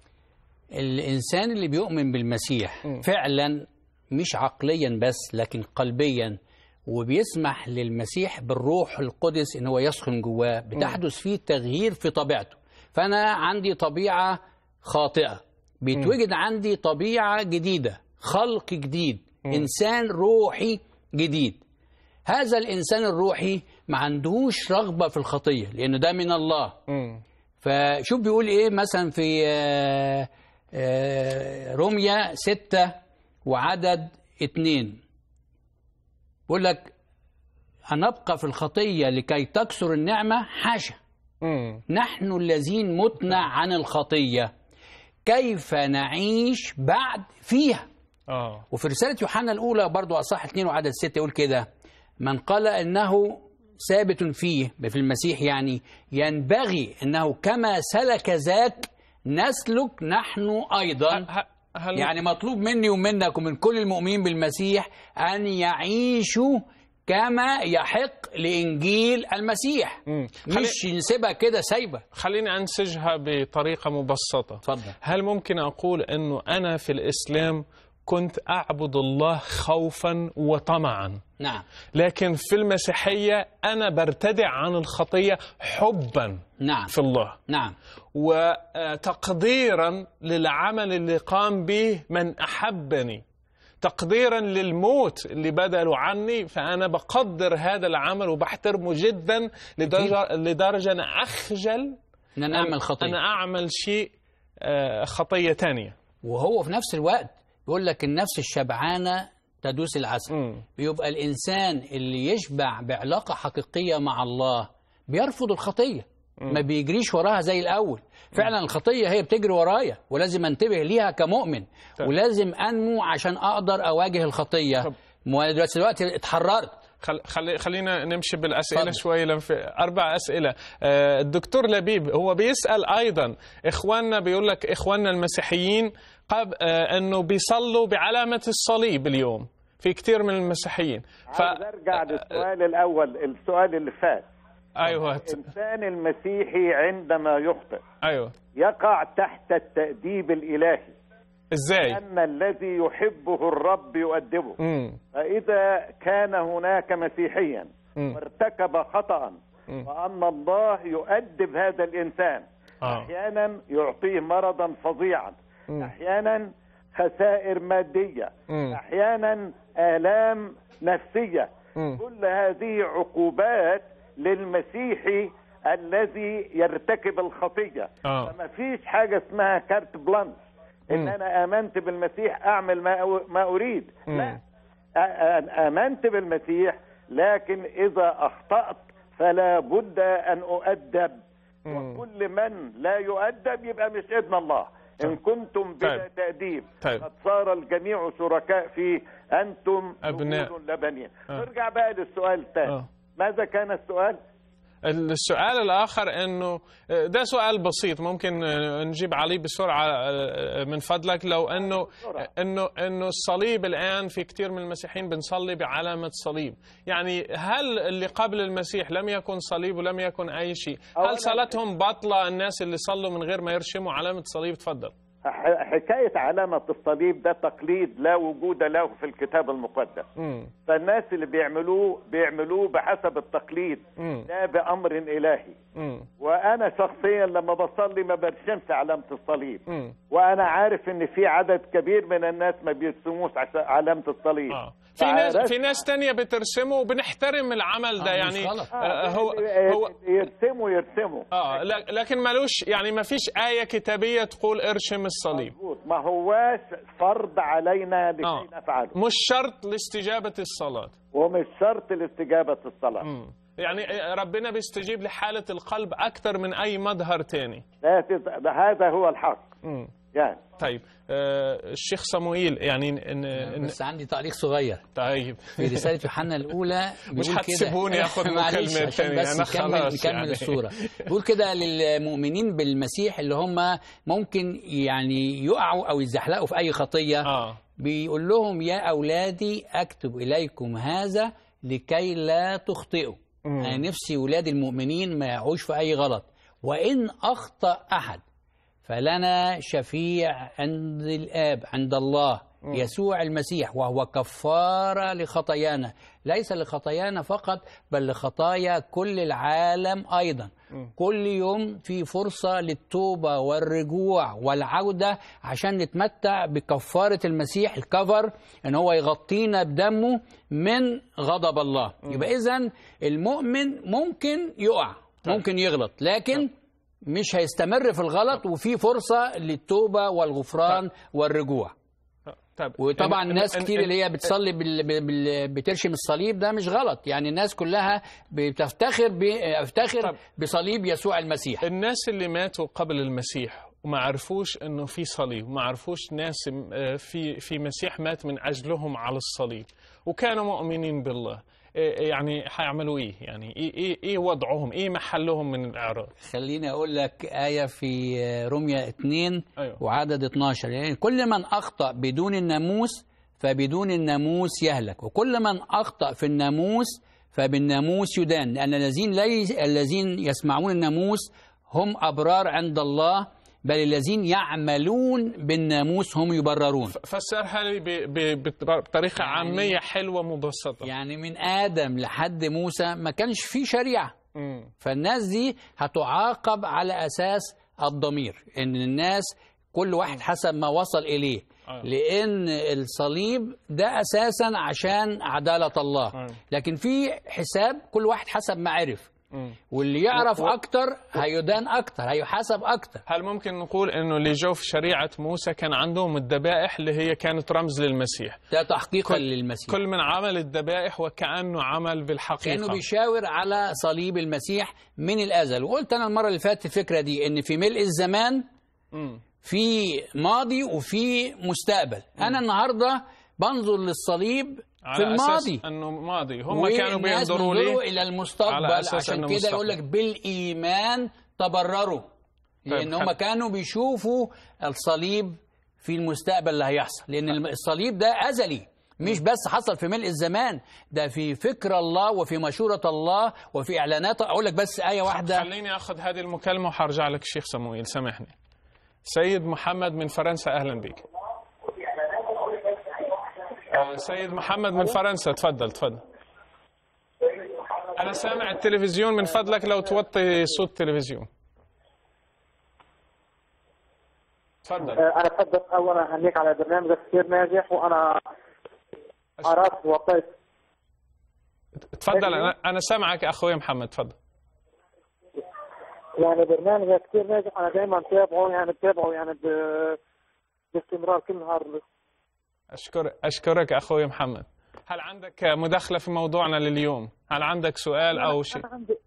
الإنسان اللي بيؤمن بالمسيح مم. فعلا مش عقليا بس لكن قلبيا وبيسمح للمسيح بالروح القدس ان هو يسكن جواه بتحدث فيه تغيير في طبيعته فانا عندي طبيعه خاطئه بيتوجد عندي طبيعه جديده خلق جديد انسان روحي جديد هذا الانسان الروحي ما عندهوش رغبه في الخطيه لانه ده من الله مم. فشوف بيقول ايه مثلا في آه، آه، روميا ستة وعدد اتنين بيقول لك هنبقى في الخطية لكي تكثر النعمة حاشا مم. نحن الذين متنا عن الخطية كيف نعيش بعد فيها آه وفي رسالة يوحنا الأولى برضو أصح 2 وعدد 6 يقول كده من قال إنه ثابت فيه في المسيح يعني ينبغي أنه كما سلك ذاك نسلك نحن أيضا ه- هل يعني مطلوب مني ومنك ومن كل المؤمنين بالمسيح أن يعيشوا كما يحق لإنجيل المسيح مم. خلي... مش نسيبها كده سايبة خليني أنسجها بطريقة مبسطة اتفضل هل ممكن أقول أنه أنا في الإسلام كنت أعبد الله خوفا وطمعا نعم لكن في المسيحية أنا برتدع عن الخطية حبا نعم في الله نعم وتقديرا للعمل اللي قام به من أحبني تقديرا للموت اللي بدلوا عني فأنا بقدر هذا العمل وبحترمه جدا لدرجة, لدرجة أنا أخجل ان انا اعمل خطيه أنا أعمل شيء آه، خطية تانية وهو في نفس الوقت بيقول لك النفس الشبعانه تدوس العسل مم. بيبقى الانسان اللي يشبع بعلاقه حقيقيه مع الله بيرفض الخطيه ما بيجريش وراها زي الاول فعلا الخطيه هي بتجري ورايا ولازم انتبه ليها كمؤمن طيب. ولازم انمو عشان اقدر اواجه الخطيه طب. ما دلوقتي دلوقتي اتحررت خل... خلي... خلينا نمشي بالأسئلة اتفضل. شوي لأن في أربع أسئلة آه، الدكتور لبيب هو بيسأل أيضا إخواننا بيقول لك إخواننا المسيحيين قب... آه، أنه بيصلوا بعلامة الصليب اليوم في كثير من المسيحيين ف... عاوز ارجع للسؤال الاول السؤال اللي فات أيوة الانسان المسيحي عندما يخطئ أيوة يقع تحت التأديب الإلهي إزاي أن الذي يحبه الرب يؤدبه مم. فإذا كان هناك مسيحيا مم. وارتكب خطأ مم. وأن الله يؤدب هذا الإنسان آه. أحيانا يعطيه مرضا فظيعا مم. أحيانا خسائر مادية مم. أحيانا آلام نفسية مم. كل هذه عقوبات للمسيحي الذي يرتكب الخطية آه. فما فيش حاجة اسمها كارت بلانش ان مم. انا امنت بالمسيح اعمل ما أو- ما اريد مم. لا أ- أ- امنت بالمسيح لكن اذا اخطأت فلا بد ان اؤدب مم. وكل من لا يؤدب يبقى مش ابن الله ان كنتم بلا طيب. تأديب طيب. قد صار الجميع شركاء فيه انتم أبناء. نقود لا بنين آه. نرجع بقى للسؤال الثاني آه. ماذا كان السؤال السؤال الآخر أنه ده سؤال بسيط ممكن نجيب عليه بسرعة من فضلك لو أنه أنه أنه الصليب الآن في كثير من المسيحيين بنصلي بعلامة صليب يعني هل اللي قبل المسيح لم يكن صليب ولم يكن أي شيء هل أولاً- صلاتهم باطلة الناس اللي صلوا من غير ما يرشموا علامة صليب تفضل ح- حكاية علامة الصليب ده تقليد لا وجود له في الكتاب المقدس مم. فالناس اللي بيعملوه بيعملوه بحسب التقليد مم. لا بأمر إلهي مم. وأنا شخصيا لما بصلي ما برسمش علامة الصليب مم. وأنا عارف إن في عدد كبير من الناس ما بيرسموش عش- علامة الصليب آه. في ناس فعرفت- في ناس تانية بترسمه وبنحترم العمل ده آه، مش يعني غلط. آه، هو اللي- هو اللي يرسموا يرسموا اه لا- لكن ملوش يعني ما فيش آية كتابية تقول ارشم الصليب مظبوط ما هواش فرض علينا لكي آه. نفعله مش شرط لاستجابة الصلاة ومش شرط لاستجابة الصلاة مم. يعني ربنا بيستجيب لحالة القلب أكثر من أي مظهر تاني لا تت- هذا هو الحق مم. يعني طيب آه الشيخ صموئيل يعني إن إن بس عندي تعليق صغير طيب في رسالة يوحنا الأولى مش بيقول كده- هتسيبوني آخد معلش، مكالمة عشان تانية، بس أنا نكمل خلاص نكمل يعني. الصورة بيقول كده للمؤمنين بالمسيح اللي هم ممكن يعني يقعوا أو يزحلقوا في أي خطية آه بيقول لهم يا أولادي أكتب إليكم هذا لكي لا تخطئوا مم. أنا نفسي ولاد المؤمنين ما يقعوش في أي غلط وإن أخطأ أحد فلنا شفيع عند الآب عند الله يسوع المسيح وهو كفارة لخطايانا ليس لخطايانا فقط بل لخطايا كل العالم أيضا كل يوم في فرصة للتوبة والرجوع والعودة عشان نتمتع بكفارة المسيح الكفر ان هو يغطينا بدمه من غضب الله يبقى اذا المؤمن ممكن يقع ممكن يغلط لكن مش هيستمر في الغلط وفي فرصة للتوبة والغفران والرجوع طيب وطبعا إن- ناس إن- كتير إن- اللي هي بتصلي بال... بال... بترشم الصليب ده مش غلط يعني الناس كلها بتفتخر بتفتخر طب. بصليب يسوع المسيح الناس اللي ماتوا قبل المسيح وما عرفوش انه في صليب ما عرفوش ناس آه، في في مسيح مات من اجلهم على الصليب وكانوا مؤمنين بالله آه، يعني حيعملوا ايه يعني ايه ايه ايه وضعهم ايه محلهم من الاعراض خليني اقول لك آية في روميا 2 أيوة. وعدد 12 يعني كل من اخطأ بدون الناموس فبدون الناموس يهلك وكل من اخطأ في الناموس فبالناموس يدان لان الذين ليس الذين يسمعون الناموس هم ابرار عند الله بل الذين يعملون بالناموس هم يبررون فسرها لي ب- ب- بطريقة يعني- عامية حلوة مبسطة يعني من آدم لحد موسى ما كانش في شريعة مم. فالناس دي هتعاقب على أساس الضمير إن الناس كل واحد حسب ما وصل إليه آه. لأن الصليب ده أساسا عشان عدالة الله آه. لكن في حساب كل واحد حسب ما عرف مم. واللي يعرف أكتر هيدان أكتر هيحاسب أكتر هل ممكن نقول انه اللي جو في شريعة موسى كان عندهم الذبائح اللي هي كانت رمز للمسيح ده تحقيقا كل- للمسيح كل من عمل الذبائح وكأنه عمل بالحقيقة كانه بيشاور على صليب المسيح من الازل وقلت انا المره اللي فاتت الفكره دي ان في ملء الزمان مم. في ماضي وفي مستقبل انا النهارده بنظر للصليب في على أساس الماضي انه ماضي هم كانوا والناس بينظروا بينظروا لي الى المستقبل على أساس عشان إنه كده يقول لك مستقبل. بالايمان تبرروا لان هم خل- كانوا بيشوفوا الصليب في المستقبل اللي هيحصل لان الم- الصليب ده ازلي مش بس حصل في ملء الزمان ده في فكر الله وفي مشورة الله وفي إعلانات أقول لك بس آية واحدة خليني اخذ هذه المكالمة وحرجع لك الشيخ صموئيل سامحني سيد محمد من فرنسا اهلا بك آه، سيد محمد من فرنسا تفضل تفضل انا سامع التلفزيون من فضلك لو توطي صوت التلفزيون تفضل انا بحب اولا اهنيك على برنامجك كثير ناجح وانا عرفت وطيت تفضل انا انا سامعك اخوي محمد تفضل يعني برنامجك كثير ناجح انا دائما بتابعه يعني بتابعه يعني ب- باستمرار كل نهار أشكر أشكرك أخوي محمد هل عندك مداخلة في موضوعنا لليوم هل عندك سؤال أو شيء انا عندي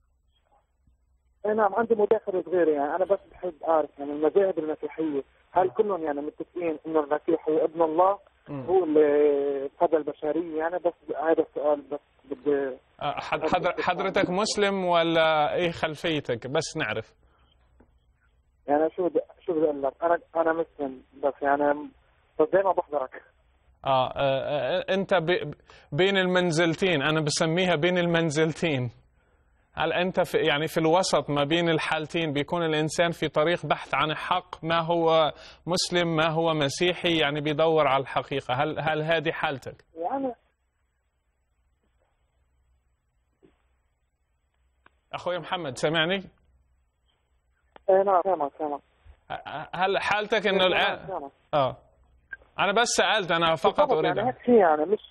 انا عندي مداخله صغيره يعني انا بس بحب اعرف يعني المذاهب المسيحيه هل كلهم يعني متفقين انه المسيح هو ابن الله مم. هو اللي فدى البشريه يعني بس هذا السؤال بس بدي أه، حد- حضر- حضرتك مسلم ولا إيه خلفيتك بس نعرف يعني شو بدي شو بدي اقول لك انا انا مسلم بس يعني بس دائما بحضرك آه آه، آه، أنت ب- بين المنزلتين أنا بسميها بين المنزلتين هل أنت في يعني في الوسط ما بين الحالتين بيكون الإنسان في طريق بحث عن الحق ما هو مسلم ما هو مسيحي يعني بيدور على الحقيقة هل هل هذه حالتك؟ يعني أخوي محمد سمعني؟ ايه نعم سامع سامع هل حالتك انه الان سامع اه انا بس سالت انا فقط بالضبط، اريد يعني أن- هيك شيء يعني مش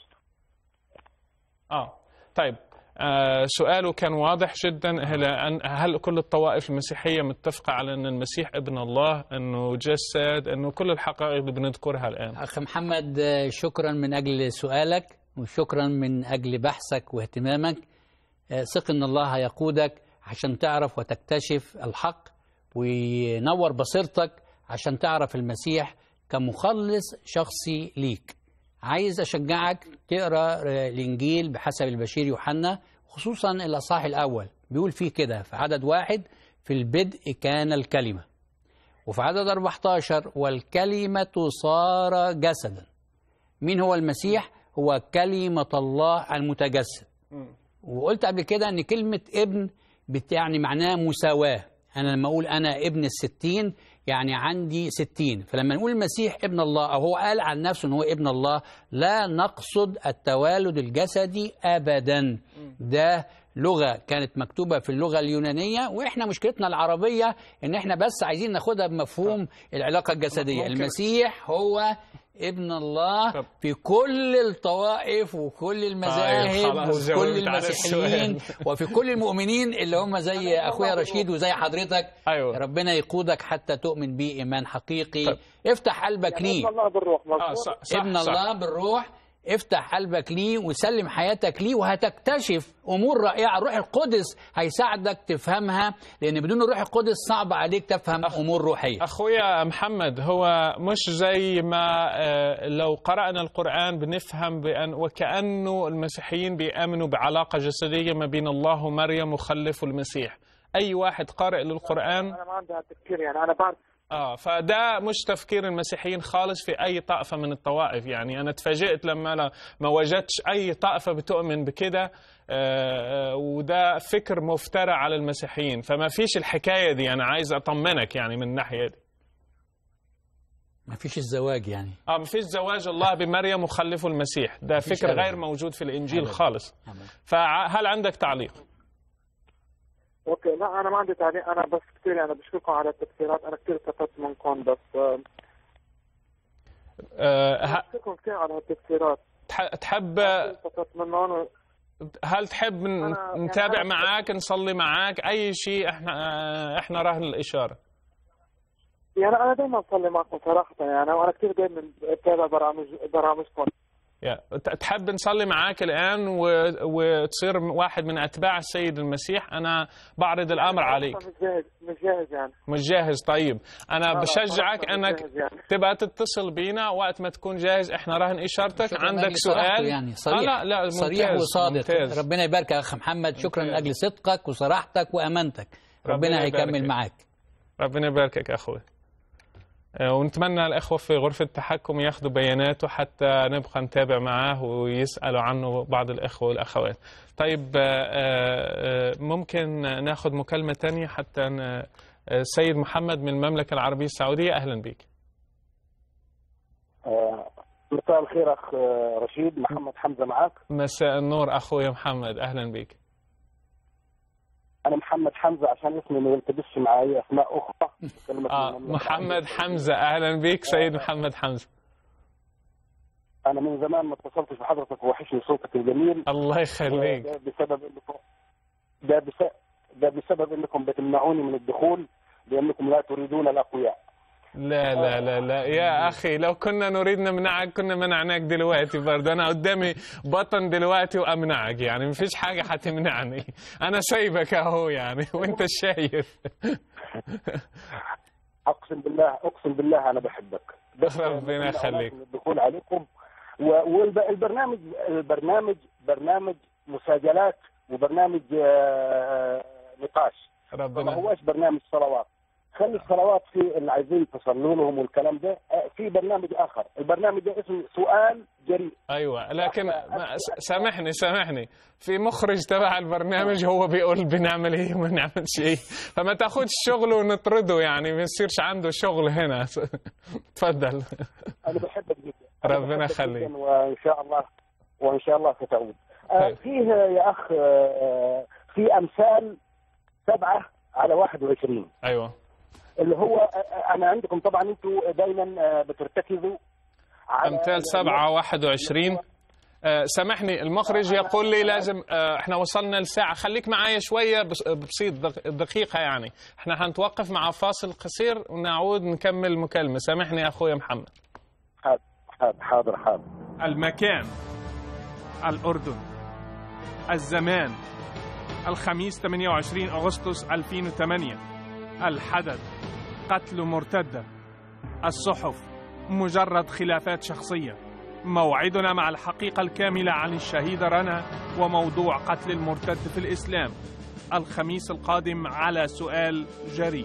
اه طيب آه سؤاله كان واضح جدا هل, أن- هل كل الطوائف المسيحيه متفقه على ان المسيح ابن الله انه جسد انه كل الحقائق اللي بنذكرها الان أخ محمد آه، شكرا من أجل سؤالك وشكرا من أجل بحثك واهتمامك آه، ثق إن الله هيقودك عشان تعرف وتكتشف الحق وينور بصيرتك عشان تعرف المسيح كمخلص شخصي ليك عايز أشجعك تقرأ آه، الإنجيل بحسب البشير يوحنا خصوصا الأصحاح الأول بيقول فيه كده في عدد واحد في البدء كان الكلمة وفي عدد 14 والكلمة صار جسدا مين هو المسيح هو كلمة الله المتجسد وقلت قبل كده ان كلمة ابن بتعني معناها مساواة انا لما اقول انا ابن الستين يعني عندي ستين فلما نقول المسيح ابن الله او هو قال عن نفسه ان هو ابن الله لا نقصد التوالد الجسدي ابدا ده لغة كانت مكتوبة في اللغة اليونانية واحنا مشكلتنا العربية ان احنا بس عايزين ناخدها بمفهوم العلاقة الجسدية ممكن- المسيح هو ابن الله طب. في كل الطوائف وكل المذاهب خلاص، وكل جاوبت على المسيحيين السؤال. وفي كل المؤمنين اللي هم زي اخويا رشيد وزي حضرتك أيوة. ربنا يقودك حتى تؤمن بيه ايمان حقيقي طب. افتح قلبك ليه ابن الله بالروح اه مظبوط صح صح ابن صح. الله بالروح افتح قلبك ليه وسلم حياتك ليه وهتكتشف امور رائعه الروح القدس هيساعدك تفهمها لان بدون الروح القدس صعب عليك تفهم امور روحيه اخويا محمد هو مش زي ما آه، لو قرانا القران بنفهم بان وكانه المسيحيين بيامنوا بعلاقه جسديه ما بين الله ومريم وخلفوا المسيح اي واحد قارئ للقران انا ما عندي هالتفكير يعني انا بعرف اه فده مش تفكير المسيحيين خالص في اي طائفه من الطوائف يعني انا تفاجئت لما لا ما وجدتش اي طائفه بتؤمن بكده آه، آه، وده فكر مفترى على المسيحيين فما فيش الحكايه دي انا عايز اطمنك يعني من الناحيه دي ما فيش الزواج يعني اه ما فيش زواج الله بمريم وخلفه المسيح ده فيش فكر أبداً. غير موجود في الانجيل أبداً. خالص أبداً. فهل عندك تعليق اوكي لا انا ما عندي تعليق انا بس كثير يعني بشكركم على التفسيرات انا كثير استفدت منكم بس آه، آه، ه- بشكركم كثير على هالتفسيرات تح- تحب استفدت منهم هل تحب ن- أنا- يعني نتابع أنا- معاك نصلي معاك اي شيء احنا آه، احنا راهن الاشاره يعني انا دائما بصلي معكم صراحه يعني وانا كثير دائما بتابع برامج برامجكم يا ت- تحب نصلي معاك الآن و... وتصير واحد من أتباع السيد المسيح أنا بعرض الأمر عليك مش جاهز مش جاهز يعني مش جاهز طيب أنا لا، لا، بشجعك صراحة مش أنك جاهز يعني. تبقى تتصل بينا وقت ما تكون جاهز إحنا راهن إشارتك شكراً عندك لأجل صراحته سؤال يعني صريح آه لا لا صريح ممتاز وصادق ممتاز. ربنا يبارك يا اخ محمد شكرا ممتاز. لاجل صدقك وصراحتك وامانتك ربنا ربنا يبارك هيكمل فيك. معاك ربنا يباركك أخوي آه، ونتمنى الأخوة في غرفة التحكم ياخذوا بياناته حتى نبقى نتابع معاه ويسألوا عنه بعض الأخوة والأخوات طيب آه، آه، آه، ممكن ناخذ مكالمة تانية حتى ن- آه، السيد محمد من المملكة العربية السعودية أهلا بك آه، مساء الخير اخ آه، رشيد محمد حمزه معك مساء النور أخوي محمد أهلا بك انا محمد حمزه عشان اسمي ما يلتبسش مع اي اسماء اخرى كلمة آه من- محمد حمزة أهلا بك سيد محمد حمزة انا من زمان ما اتصلتش بحضرتك ووحشني صوتك الجميل الله يخليك ده بسبب انكم ده بس- ده بسبب انكم بتمنعوني من الدخول لانكم لا تريدون الاقوياء لا لا لا لا يا أخي لو كنا نريد نمنعك كنا منعناك دلوقتي برضه أنا قدامي بطن دلوقتي وأمنعك يعني مفيش حاجة حتمنعني أنا سايبك أهو يعني وأنت شايف اقسم بالله اقسم بالله انا بحبك بس ربنا بتمنعوني يخليك. من الدخول عليكم والبرنامج البرنامج برنامج مساجلات وبرنامج آه، نقاش ما ربنا هوش برنامج صلوات خلي الصلوات في اللي عايزين تصلوا لهم والكلام ده آه، في برنامج اخر البرنامج ده اسمه سؤال جريء ايوه لكن ما- س- سامحني سامحني في مخرج تبع البرنامج هو بيقول بنعمل ايه وما نعملش ايه فما تاخدش شغله ونطرده يعني ما يصيرش عنده شغل هنا تفضل انا بحبك جدا أنا ربنا بحبك يخليك. جداً وان شاء الله وان شاء الله ستعود آه، طيب. فيه يا اخ آه، في امثال سبعه على 21 ايوه اللي هو آه، انا عندكم طبعا انتم دائما بترتكزوا على امثال 7 21 آه، سامحني المخرج يقول لي لازم آه، احنا وصلنا لساعة خليك معايا شوية بس- بسيط دق- دقيقة يعني احنا هنتوقف مع فاصل قصير ونعود نكمل المكالمة سامحني يا اخويا محمد حاضر حاضر حاضر حاضر المكان الأردن الزمان الخميس 28 أغسطس 2008 الحدث قتل مرتدة الصحف مجرد خلافات شخصية موعدنا مع الحقيقة الكاملة عن الشهيدة رنا وموضوع قتل المرتد في الإسلام الخميس القادم على سؤال جريء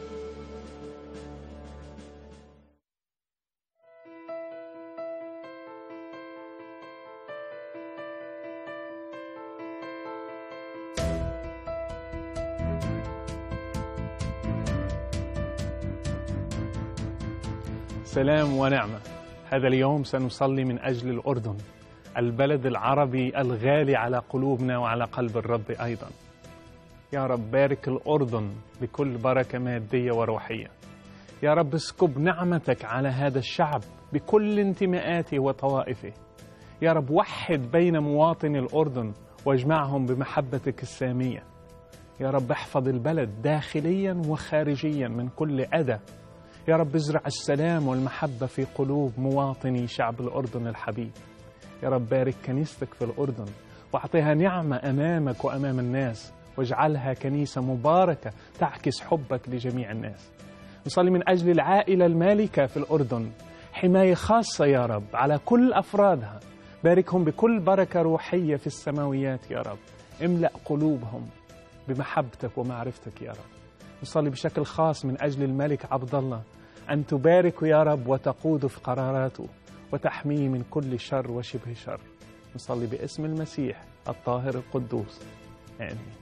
سلام ونعمة هذا اليوم سنصلي من أجل الأردن البلد العربي الغالي على قلوبنا وعلى قلب الرب أيضا يا رب بارك الأردن بكل بركة مادية وروحية يا رب اسكب نعمتك على هذا الشعب بكل انتماءاته وطوائفه يا رب وحد بين مواطني الأردن واجمعهم بمحبتك السامية يا رب احفظ البلد داخليا وخارجيا من كل أذى يا رب ازرع السلام والمحبة في قلوب مواطني شعب الأردن الحبيب يا رب بارك كنيستك في الأردن واعطيها نعمة أمامك وأمام الناس واجعلها كنيسة مباركة تعكس حبك لجميع الناس نصلي من أجل العائلة المالكة في الأردن حماية خاصة يا رب على كل أفرادها باركهم بكل بركة روحية في السماويات يا رب املأ قلوبهم بمحبتك ومعرفتك يا رب نصلي بشكل خاص من أجل الملك عبد الله أن تبارك يا رب وتقود في قراراته وتحميه من كل شر وشبه شر نصلي باسم المسيح الطاهر القدوس آمين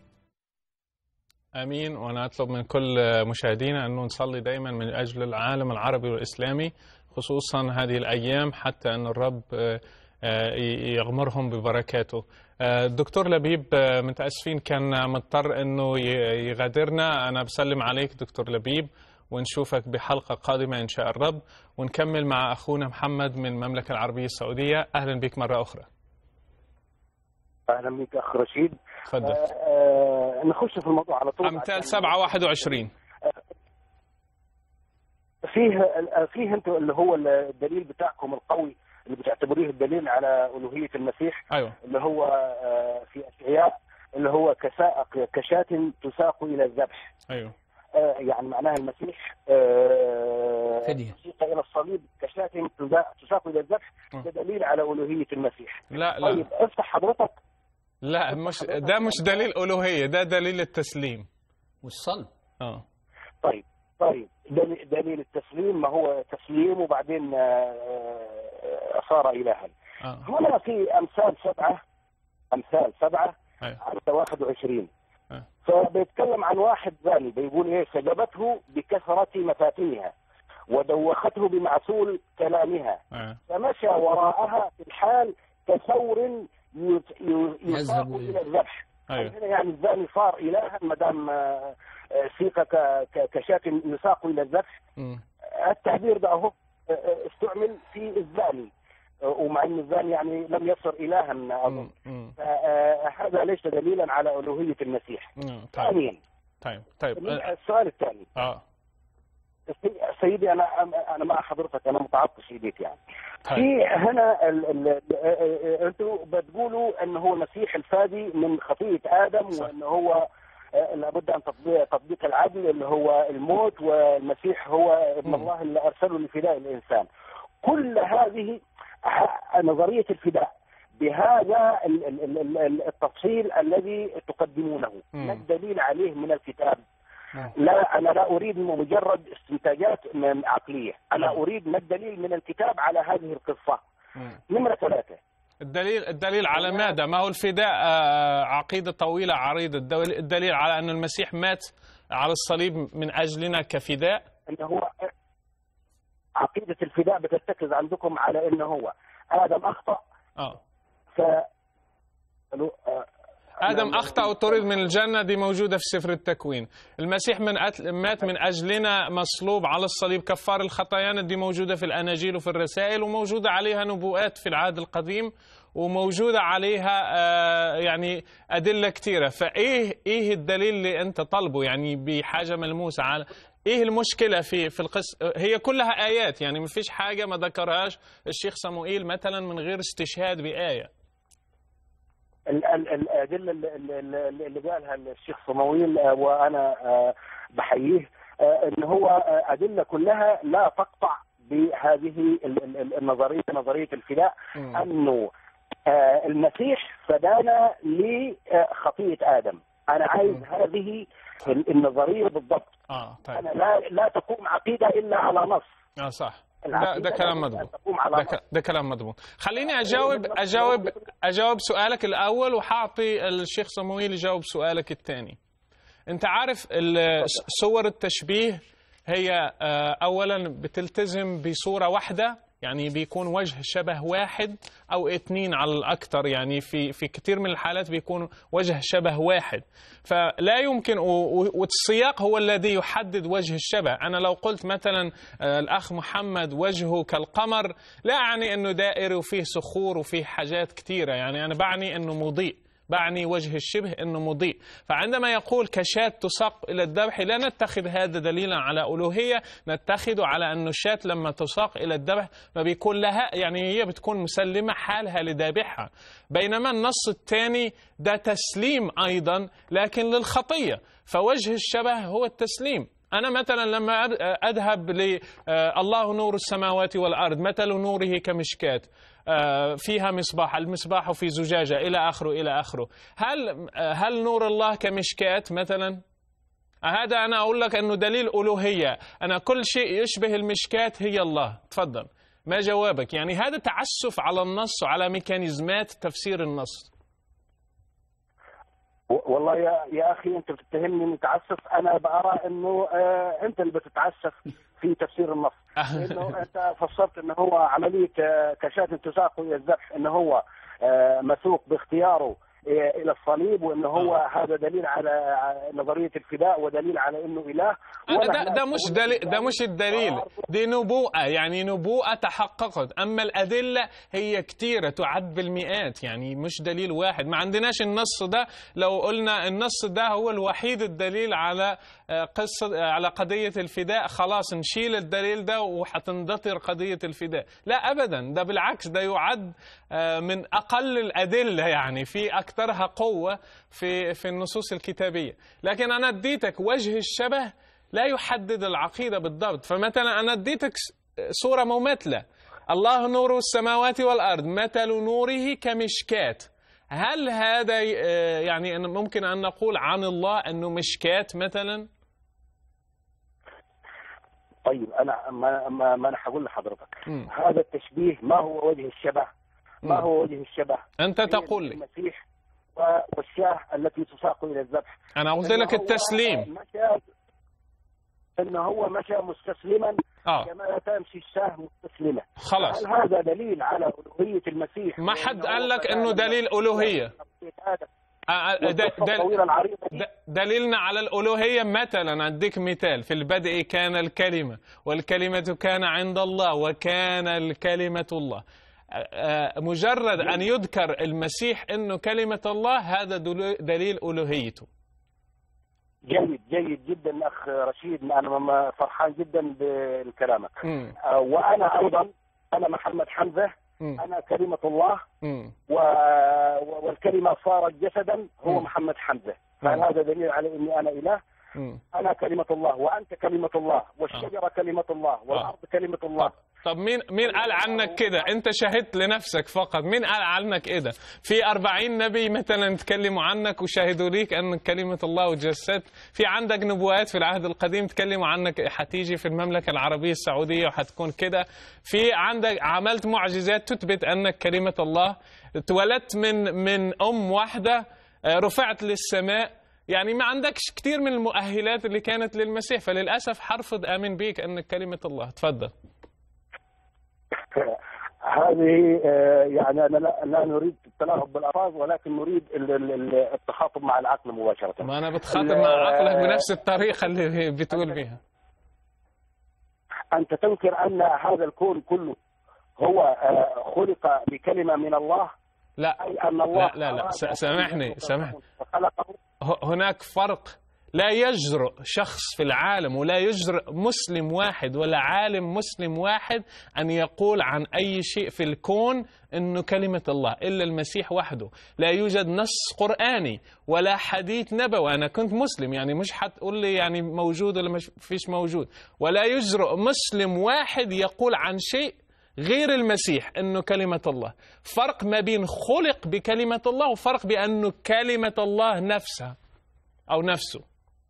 امين وانا اطلب من كل مشاهدينا انه نصلي دائما من اجل العالم العربي والاسلامي خصوصا هذه الايام حتى ان الرب آه، آه، يغمرهم ببركاته. آه، الدكتور لبيب آه، متاسفين كان مضطر انه ي- يغادرنا انا بسلم عليك دكتور لبيب ونشوفك بحلقه قادمه ان شاء الرب ونكمل مع اخونا محمد من المملكه العربيه السعوديه اهلا بك مره اخرى. اهلا بك اخ رشيد تفضل. آه آه نخش في الموضوع على طول امثال عشان- 7 21 فيه فيه انتم اللي هو الدليل بتاعكم القوي اللي بتعتبروه الدليل على الوهيه المسيح ايوه اللي هو آه، في اشعياء اللي هو كسائق كشاة تساق الى الذبح ايوه آه، يعني معناها المسيح آه، فدية. سيق الى الصليب كشاة تذا- تساق الى الذبح آه. ده دليل على الوهيه المسيح لا لا طيب افتح حضرتك لا مش ده مش دليل ألوهية ده دليل التسليم والصلب اه طيب طيب دليل, دليل التسليم ما هو تسليم وبعدين آه، آه، صار الها اه هنا في امثال سبعه امثال سبعه أيوة. عدد 21 أه. فبيتكلم عن واحد ثاني بيقول ايه سجبته بكثره مفاتنها ودوخته بمعسول كلامها اه فمشى وراءها في الحال كثور ي- ي- يساق يذهب إليه. الى الذبح ايوه هنا يعني الزاني صار الها ما دام آه، آه، سيق ك- ك- كشاة يساق الى الذبح مم. التعبير ده اهو آه، آه، استعمل في الزاني آه، ومع ان الزاني يعني لم يصر الها اظن مم. مم. فهذا ليس دليلا على الوهيه المسيح مم. طيب ثانيا طيب طيب اه السؤال الثاني آه. سيدي انا انا مع حضرتك انا متعطش ايديك يعني طيب في هنا ال- ال- ال- انتوا بتقولوا ان هو المسيح الفادي من خطيئه ادم صح. وان هو آه، لابد ان تطبيق تطبيق العدل اللي هو الموت والمسيح هو ابن مم. الله اللي ارسله لفداء الانسان. كل هذه ه- نظريه الفداء بهذا ال- ال- ال- ال- التفصيل الذي تقدمونه مم. ما الدليل عليه من الكتاب؟ مم. لا انا لا اريد مجرد استنتاجات من عقليه، انا نعم. اريد ما الدليل من الكتاب على هذه القصه. مم. نمره ثلاثه الدليل الدليل على ماذا؟ ما هو الفداء آه، عقيدة طويلة عريضة الدل- الدليل على أن المسيح مات على الصليب من أجلنا كفداء انه هو عقيده الفداء بترتكز عندكم على انه هو ادم اخطا اه ف ألو، آه، آدم نعم. أخطأ وطرد من الجنة دي موجودة في سفر التكوين المسيح من أتل مات من أجلنا مصلوب على الصليب كفار الخطايانا دي موجودة في الأناجيل وفي الرسائل وموجودة عليها نبوءات في العهد القديم وموجودة عليها آه، يعني أدلة كثيرة فإيه إيه الدليل اللي أنت طالبه يعني بحاجة ملموسة على ايه المشكلة في في القصة هي كلها آيات يعني ما فيش حاجة ما ذكرهاش الشيخ صموئيل مثلا من غير استشهاد بآية ال- ال- الادله اللي- اللي اللي قالها الشيخ صمويل آه، وانا آه، بحييه آه، ان هو آه، ادله كلها لا تقطع بهذه ال- ال- ال- النظريه نظريه الفداء مم. انه آه، المسيح فدانا لخطيئه ادم انا عايز هذه ال- النظريه بالضبط اه طيب انا لا لا تقوم عقيده الا على نص اه صح ده, العقيدة ده كلام لابد أن مضبوط تقوم على ده, نص. ك- ده كلام مضبوط خليني اجاوب اجاوب اجاوب سؤالك الاول وحاعطي الشيخ صمويل يجاوب سؤالك الثاني انت عارف ال- صور التشبيه هي آه، اولا بتلتزم بصوره واحده يعني بيكون وجه شبه واحد او اثنين على الاكثر يعني في في كثير من الحالات بيكون وجه شبه واحد فلا يمكن و- و- والسياق هو الذي يحدد وجه الشبه انا لو قلت مثلا آه، الاخ محمد وجهه كالقمر لا اعني انه دائري وفيه صخور وفيه حاجات كثيره يعني انا بعني انه مضيء بعني وجه الشبه انه مضيء فعندما يقول كشاة تساق الى الذبح لا نتخذ هذا دليلا على الوهيه نتخذه على انه الشاة لما تساق الى الذبح ما بيكون لها يعني هي بتكون مسلمه حالها لذابحها بينما النص الثاني ده تسليم ايضا لكن للخطيه فوجه الشبه هو التسليم أنا مثلا لما أب- أذهب ل آه، الله نور السماوات والأرض مثل نوره كمشكاة آه، فيها مصباح المصباح في زجاجة إلى آخره إلى آخره هل آه، هل نور الله كمشكاة مثلا هذا أنا أقول لك أنه دليل ألوهية أنا كل شيء يشبه المشكات هي الله تفضل ما جوابك يعني هذا تعسف على النص وعلى ميكانيزمات تفسير النص و- والله يا يا اخي انت بتتهمني اني متعسف انا بارى انه آه انت اللي بتتعسف في تفسير النص لانه انت فسرت انه هو عمليه آه، كشاة تساق الى الذبح انه هو آه، مسوق باختياره آه، الى الصليب وانه هو هذا دليل على على نظريه الفداء ودليل على انه اله أنا وأنا ده, هنا ده مش أقول دليل لك ده مش الدليل آه، دي نبوءة يعني نبوءة تحققت أما الأدلة هي كتيرة تعد بالمئات يعني مش دليل واحد ما عندناش النص ده لو قلنا النص ده هو الوحيد الدليل على آه، قصة آه، على قضية الفداء خلاص نشيل الدليل ده وحتندثر قضية الفداء لا أبدا ده بالعكس ده يعد آه، من أقل الأدلة يعني في أكثرها قوة في في النصوص الكتابية لكن أنا اديتك وجه الشبه لا يحدد العقيدة بالضبط فمثلا أنا اديتك س- صورة مماثلة الله نور السماوات والأرض مثل نوره كمشكات هل هذا ي- آه، يعني أن ممكن أن نقول عن الله أنه مشكات مثلا طيب انا ما ما, ما انا هقول لحضرتك مم. هذا التشبيه ما هو وجه الشبه ما مم. هو وجه الشبه أنت تقول لي المسيح و- والشاه التي تساق الى الذبح أنا قلت إنه لك هو التسليم مشى انه هو مشى مستسلما آه كما تمشي الشاه مستسلمه خلاص هل هذا دليل على الوهيه المسيح ما حد وإنه قال هو لك إنه فعلاً دليل ألوهية. آدم آه، آه، د- والقصة د- الطويله العريضه دي د- دليلنا على الألوهية مثلا أديك مثال في البدء كان الكلمة والكلمة كان عند الله وكان الكلمة الله آه، آه، مجرد أن يذكر المسيح أنه كلمة الله هذا دلو- دليل ألوهيته جيد جيد جدا اخ رشيد انا م- فرحان جدا بكلامك مم. آه، وانا ايضا انا محمد حمزه مم. انا كلمه الله مم. و... و- والكلمه صارت جسدا هو مم. محمد حمزه مم. فهل هذا دليل على اني انا اله مم. انا كلمه الله وانت كلمه الله والشجره كلمه الله والارض كلمه الله طب مين مين قال عنك كده انت شهدت لنفسك فقط مين قال عنك كده في أربعين نبي مثلا تكلموا عنك وشاهدوا ليك أن كلمة الله وجسدت في عندك نبوات في العهد القديم تكلموا عنك حتيجي في المملكة العربية السعودية وحتكون كده في عندك عملت معجزات تثبت أنك كلمة الله اتولدت من من أم واحدة آه، رفعت للسماء يعني ما عندكش كثير من المؤهلات اللي كانت للمسيح فللأسف حرفض آمن بيك أنك كلمة الله تفضل هذه آه، يعني انا لا, لا نريد التلاعب بالالفاظ ولكن نريد ال- ال- ال- التخاطب مع العقل مباشره ما انا بتخاطب ال- مع عقلك بنفس الطريقه اللي بتقول بيها انت تنكر ان هذا الكون كله هو آه، خلق بكلمه من الله لا اي ان الله لا لا لا أراد س- أن سامحني يخلق سامحني فخلقه ه- هناك فرق لا يجرؤ شخص في العالم ولا يجرؤ مسلم واحد ولا عالم مسلم واحد أن يقول عن أي شيء في الكون أنه كلمة الله إلا المسيح وحده لا يوجد نص قرآني ولا حديث نبوي أنا كنت مسلم يعني مش حتقول لي يعني موجود ولا مش فيش موجود ولا يجرؤ مسلم واحد يقول عن شيء غير المسيح انه كلمه الله فرق ما بين خلق بكلمه الله وفرق بانه كلمه الله نفسها او نفسه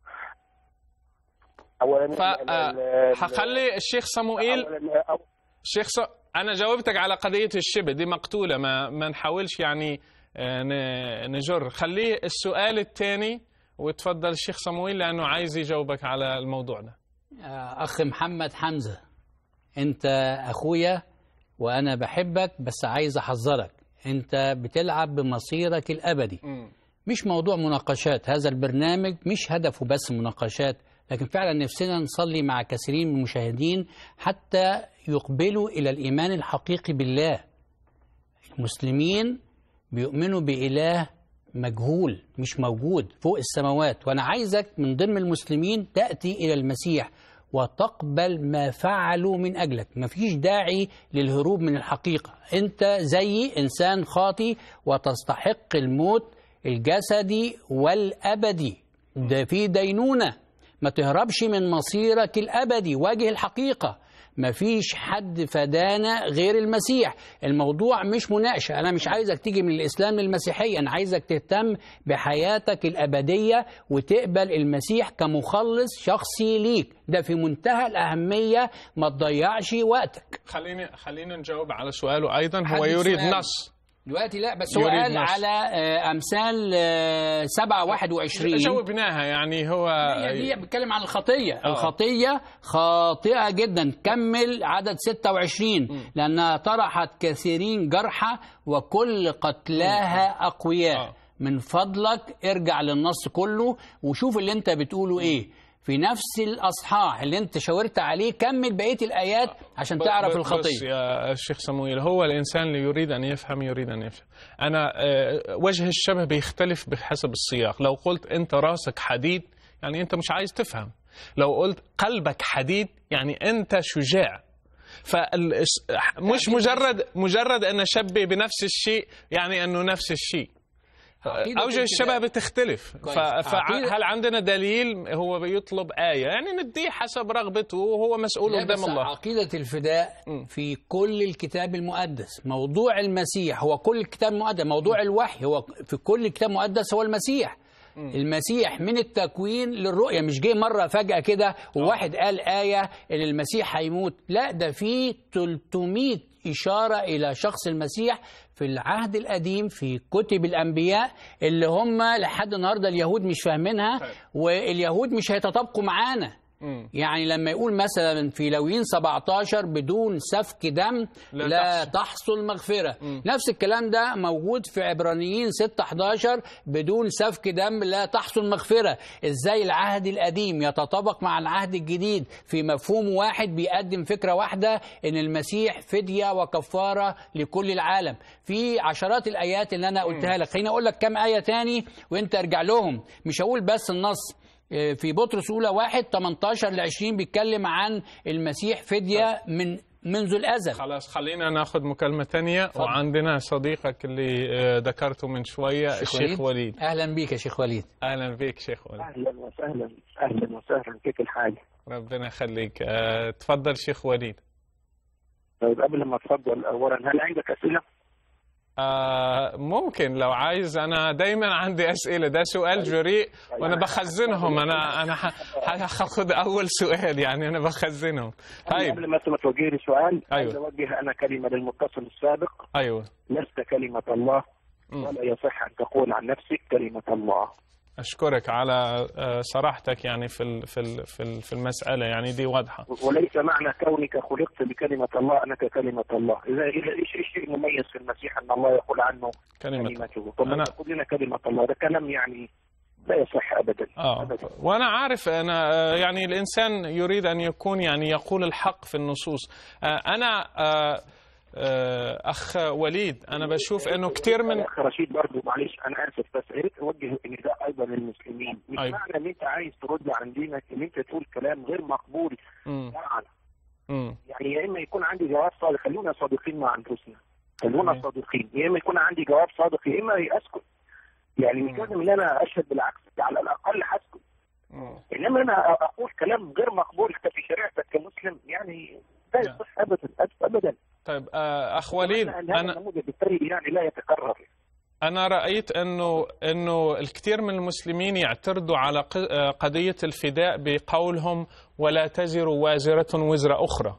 اولا ال- ال- ال- فحخلي الشيخ صموئيل أولاً، أو- الشيخ ص... انا جاوبتك على قضيه الشبه دي مقتوله ما ما نحاولش يعني آه، ن- نجر خليه السؤال الثاني وتفضل الشيخ صموئيل لانه عايز يجاوبك على الموضوع ده آه، أخ محمد حمزة أنت أخويا وأنا بحبك بس عايز أحذرك أنت بتلعب بمصيرك الأبدي مم. مش موضوع مناقشات هذا البرنامج مش هدفه بس مناقشات لكن فعلا نفسنا نصلي مع كثيرين من المشاهدين حتى يقبلوا إلى الإيمان الحقيقي بالله المسلمين بيؤمنوا بإله مجهول مش موجود فوق السماوات وأنا عايزك من ضمن المسلمين تأتي إلى المسيح وتقبل ما فعلوا من أجلك مفيش داعي للهروب من الحقيقة أنت زي إنسان خاطي وتستحق الموت الجسدي والأبدي ده في دينونة ما تهربش من مصيرك الأبدي واجه الحقيقة مفيش حد فدانا غير المسيح الموضوع مش مناقشة أنا مش عايزك تيجي من الإسلام للمسيحية أنا عايزك تهتم بحياتك الأبدية وتقبل المسيح كمخلص شخصي ليك ده في منتهى الأهمية ما تضيعش وقتك خليني خلينا نجاوب على سؤاله ايضا هو حد يريد سؤال. نص دلوقتي لا بس هو يريد قال نص. على آه، أمثال آه، سبعة واحد وعشرين جاوبناها يعني هو هي دي بتكلم عن الخطية آه. الخطية خاطئة جدا كمل عدد 26 لأنها طرحت كثيرين جرحى وكل قتلاها أقوياء آه. من فضلك ارجع للنص كله وشوف اللي انت بتقوله ايه في نفس الأصحاح اللي انت شاورت عليه كمل بقية الآيات عشان تعرف بس الخطية يا الشيخ صمويل هو الإنسان اللي يريد أن يفهم يريد أن يفهم أنا آه، وجه الشبه بيختلف بحسب السياق لو قلت أنت راسك حديد يعني أنت مش عايز تفهم لو قلت قلبك حديد يعني أنت شجاع فمش مجرد مجرد أن أشبه بنفس الشيء يعني أنه نفس الشيء عقيدة أوجه الشبه الفداء. بتختلف كويس. فهل عقيدة- عندنا دليل هو بيطلب آية يعني نديه حسب رغبته وهو مسؤول لا قدام بس الله عقيدة الفداء م. في كل الكتاب المقدس موضوع المسيح هو كل الكتاب المقدس موضوع الوحي هو في كل الكتاب المقدس هو المسيح المسيح من التكوين للرؤية مش جه مرة فجأة كده وواحد قال آية إن المسيح هيموت لا ده في 300 إشارة إلى شخص المسيح في العهد القديم في كتب الأنبياء اللي هم لحد النهاردة اليهود مش فاهمينها طيب. واليهود مش هيتطابقوا معانا مم. يعني لما يقول مثلا في لويين 17 بدون سفك دم لا لا, لا تحصل. تحصل مغفرة نفس الكلام ده موجود في عبرانيين 6 11 بدون سفك دم لا تحصل مغفرة ازاي العهد القديم يتطابق مع العهد الجديد في مفهوم واحد بيقدم فكرة واحدة ان المسيح فدية وكفارة لكل العالم في عشرات الايات اللي انا قلتها لك خليني اقول لك كام آية تاني وانت ارجع لهم مش هقول بس النص في بطرس اولى واحد 18 ل 20 بيتكلم عن المسيح فديه من منذ الازل خلاص خلينا ناخذ مكالمة ثانية وعندنا صديقك اللي آه، ذكرته من شوية الشيخ وليد اهلا بيك يا شيخ وليد أهلا بك شيخ وليد اهلا وسهلا اهلا وسهلا كيف الحال؟ ربنا يخليك آه، تفضل شيخ وليد طيب قبل ما اتفضل اولا هل عندك اسئله؟ آه، ممكن لو عايز أنا دايما عندي أسئلة ده سؤال جريء وأنا بخزنهم أنا أنا ح- هاخذ أول سؤال يعني أنا بخزنهم طيب قبل ما انت ما توجه لي سؤال أيوه. عايز اوجه انا كلمه للمتصل السابق أيوه لست كلمه الله مم. ولا يصح ان تقول عن نفسك كلمه الله أشكرك على آه، صراحتك يعني في ال- في ال- في ال- في المسألة يعني دي واضحة وليس معنى كونك خلقت بكلمه الله انك كلمه الله اذا اذا ايش ايش شيء مميز في المسيح ان الله يقول عنه كلمة كلمته طب أنا- أنا... تقول لنا كلمه الله ده كلام يعني لا يصح ابدا اه أبداً. وانا عارف انا آه، يعني الانسان يريد ان يكون يعني يقول الحق في النصوص آه، انا آه، آه، اخ وليد انا بشوف انه كثير من يا اخ رشيد برضه معلش انا اسف بس يا ريت اوجه النداء ايضا للمسلمين مش أيوة. معنى ان انت عايز ترد عن دينك ان انت تقول كلام غير مقبول مم، شرعا مم، يعني يا اما يكون عندي جواب صادق خلونا صادقين مع انفسنا خلونا مم. صادقين يا اما يكون عندي جواب صادق يا اما اسكت يعني مش مم. لازم ان انا اشهد بالعكس على الاقل هسكت مم. انما انا اقول كلام غير مقبول حتى في شريعتك كمسلم يعني لا نعم. يصح ابدا ابدا طيب آه، اخ وليد أتمنى أن هذا انا النموذج السيء يعني لا يتكرر انا رايت انه انه الكثير من المسلمين يعترضوا على ق- آه، قضيه الفداء بقولهم ولا تزر وازره وزر اخرى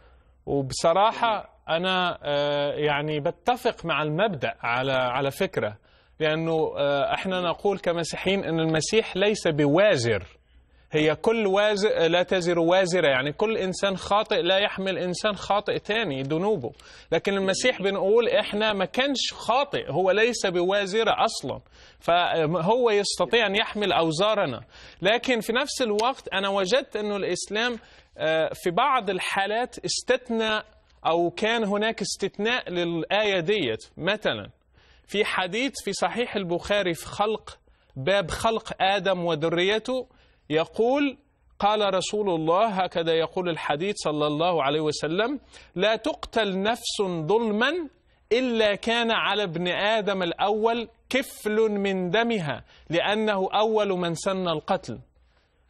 وبصراحه انا آه، يعني بتفق مع المبدا على على فكره لانه آه، احنا نقول كمسيحيين ان المسيح ليس بوازر هي كل وازر لا تزر وازرة يعني كل إنسان خاطئ لا يحمل إنسان خاطئ تاني ذنوبه لكن المسيح بنقول إحنا ما كانش خاطئ هو ليس بوازرة أصلا فهو يستطيع أن يحمل أوزارنا لكن في نفس الوقت أنا وجدت أنه الإسلام آه، في بعض الحالات استثنى أو كان هناك استثناء للآية ديت مثلا في حديث في صحيح البخاري في خلق باب خلق آدم وذريته يقول قال رسول الله هكذا يقول الحديث صلى الله عليه وسلم لا تقتل نفس ظلما إلا كان على ابن آدم الأول كفل من دمها لأنه أول من سن القتل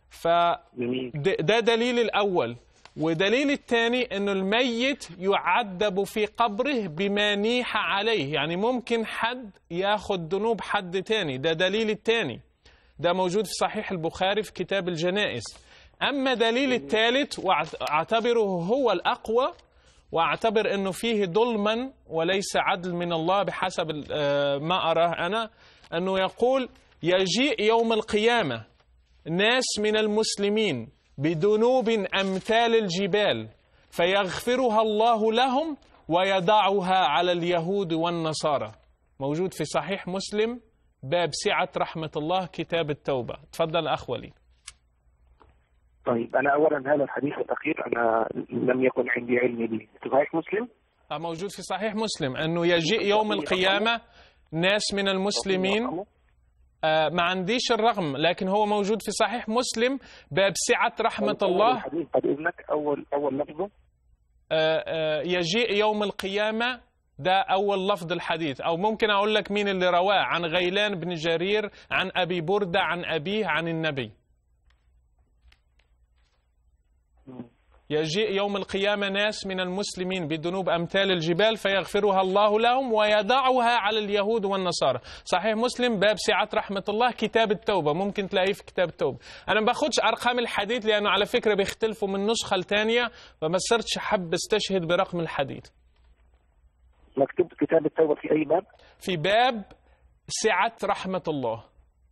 ف جميل ده ده دليل الأول ودليل الثاني أنه الميت يعذب في قبره بما نيح عليه يعني ممكن حد ياخد ذنوب حد تاني ده دليل الثاني ده موجود في صحيح البخاري في كتاب الجنائز أما دليل الثالث واعتبره هو الأقوى واعتبر أنه فيه ظلما وليس عدل من الله بحسب ال- آه، ما أراه أنا أنه يقول يجيء يوم القيامة ناس من المسلمين بذنوب أمثال الجبال فيغفرها الله لهم ويدعها على اليهود والنصارى موجود في صحيح مسلم باب سعة رحمة الله كتاب التوبة تفضل أخ وليد طيب انا اولا هذا الحديث الاخير انا لم يكن عندي علم به في صحيح مسلم آه، موجود في صحيح مسلم أنه يجيء يوم القيامة ناس من المسلمين آه، ما عنديش الرقم لكن هو موجود في صحيح مسلم باب سعة رحمة الله الحديث بعد اذنك اول اول لفظه آه، آه، يجيء يوم القيامة ده أول لفظ الحديث أو ممكن أقول لك مين اللي رواه عن غيلان بن جرير عن أبي بردة عن أبيه عن النبي يجيء يوم القيامة ناس من المسلمين بذنوب أمثال الجبال فيغفرها الله لهم ويدعها على اليهود والنصارى صحيح مسلم باب سعة رحمة الله كتاب التوبة ممكن تلاقيه في كتاب التوبة أنا ما باخدش أرقام الحديث لأنه على فكرة بيختلفوا من نسخة لتانية فما صرتش حب استشهد برقم الحديث مكتوب كتاب التوبه في اي باب في باب سعة رحمة الله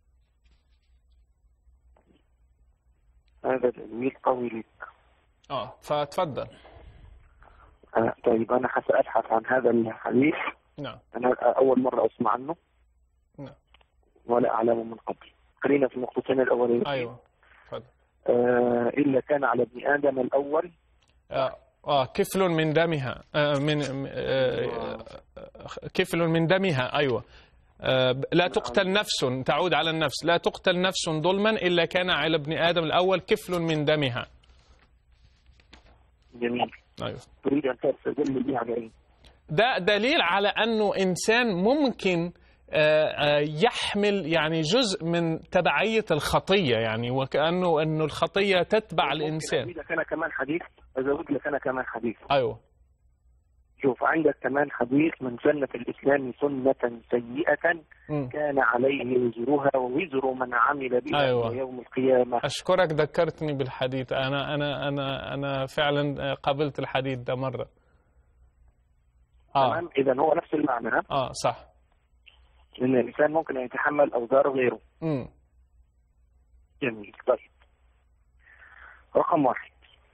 هذا تلميذ قوي لك اه فتفضل آه طيب انا حسأبحث عن هذا الحديث نعم انا اول مره اسمع عنه نعم ولا اعلمه من قبل خلينا في النقطتين الاولين ايوه تفضل آه الا كان على ابن ادم الاول آه, اه كفل من دمها آه من آه كفل من دمها ايوه آه لا تقتل نفس تعود على النفس لا تقتل نفس ظلما الا كان على ابن ادم الاول كفل من دمها جميل ايوه تريد ان تستدل به على ايه؟ ده دليل على انه انسان ممكن آه، آه، يحمل يعني جزء من تبعيه الخطيه يعني وكانه انه الخطيه تتبع الانسان ازود لك انا كمان حديث ازود لك انا كمان حديث ايوه شوف عندك كمان حديث من سن في الاسلام سنه سيئه مم. كان عليه وزرها ووزر من عمل بها أيوة. إلى يوم القيامه اشكرك ذكرتني بالحديث انا انا انا انا فعلا قبلت الحديث ده مره اه تمام اذا هو نفس المعنى ها؟ اه صح ان الانسان ممكن ان يتحمل اوزار غيره امم جميل طيب رقم واحد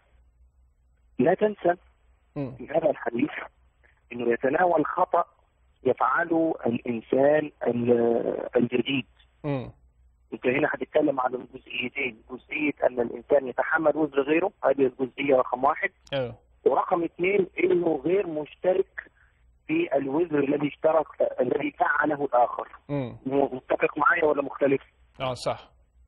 لا تنسى امم في هذا الحديث انه يتناول خطا يفعله الانسان ال- الجديد امم انت هنا هتتكلم عن الجزئيتين جزئيه ان الانسان يتحمل وزر غيره هذه الجزئيه رقم واحد ايوه ورقم اثنين انه غير مشترك في الوزر الذي اشترك الذي فعله الاخر امم متفق معايا ولا مختلف؟ اه صح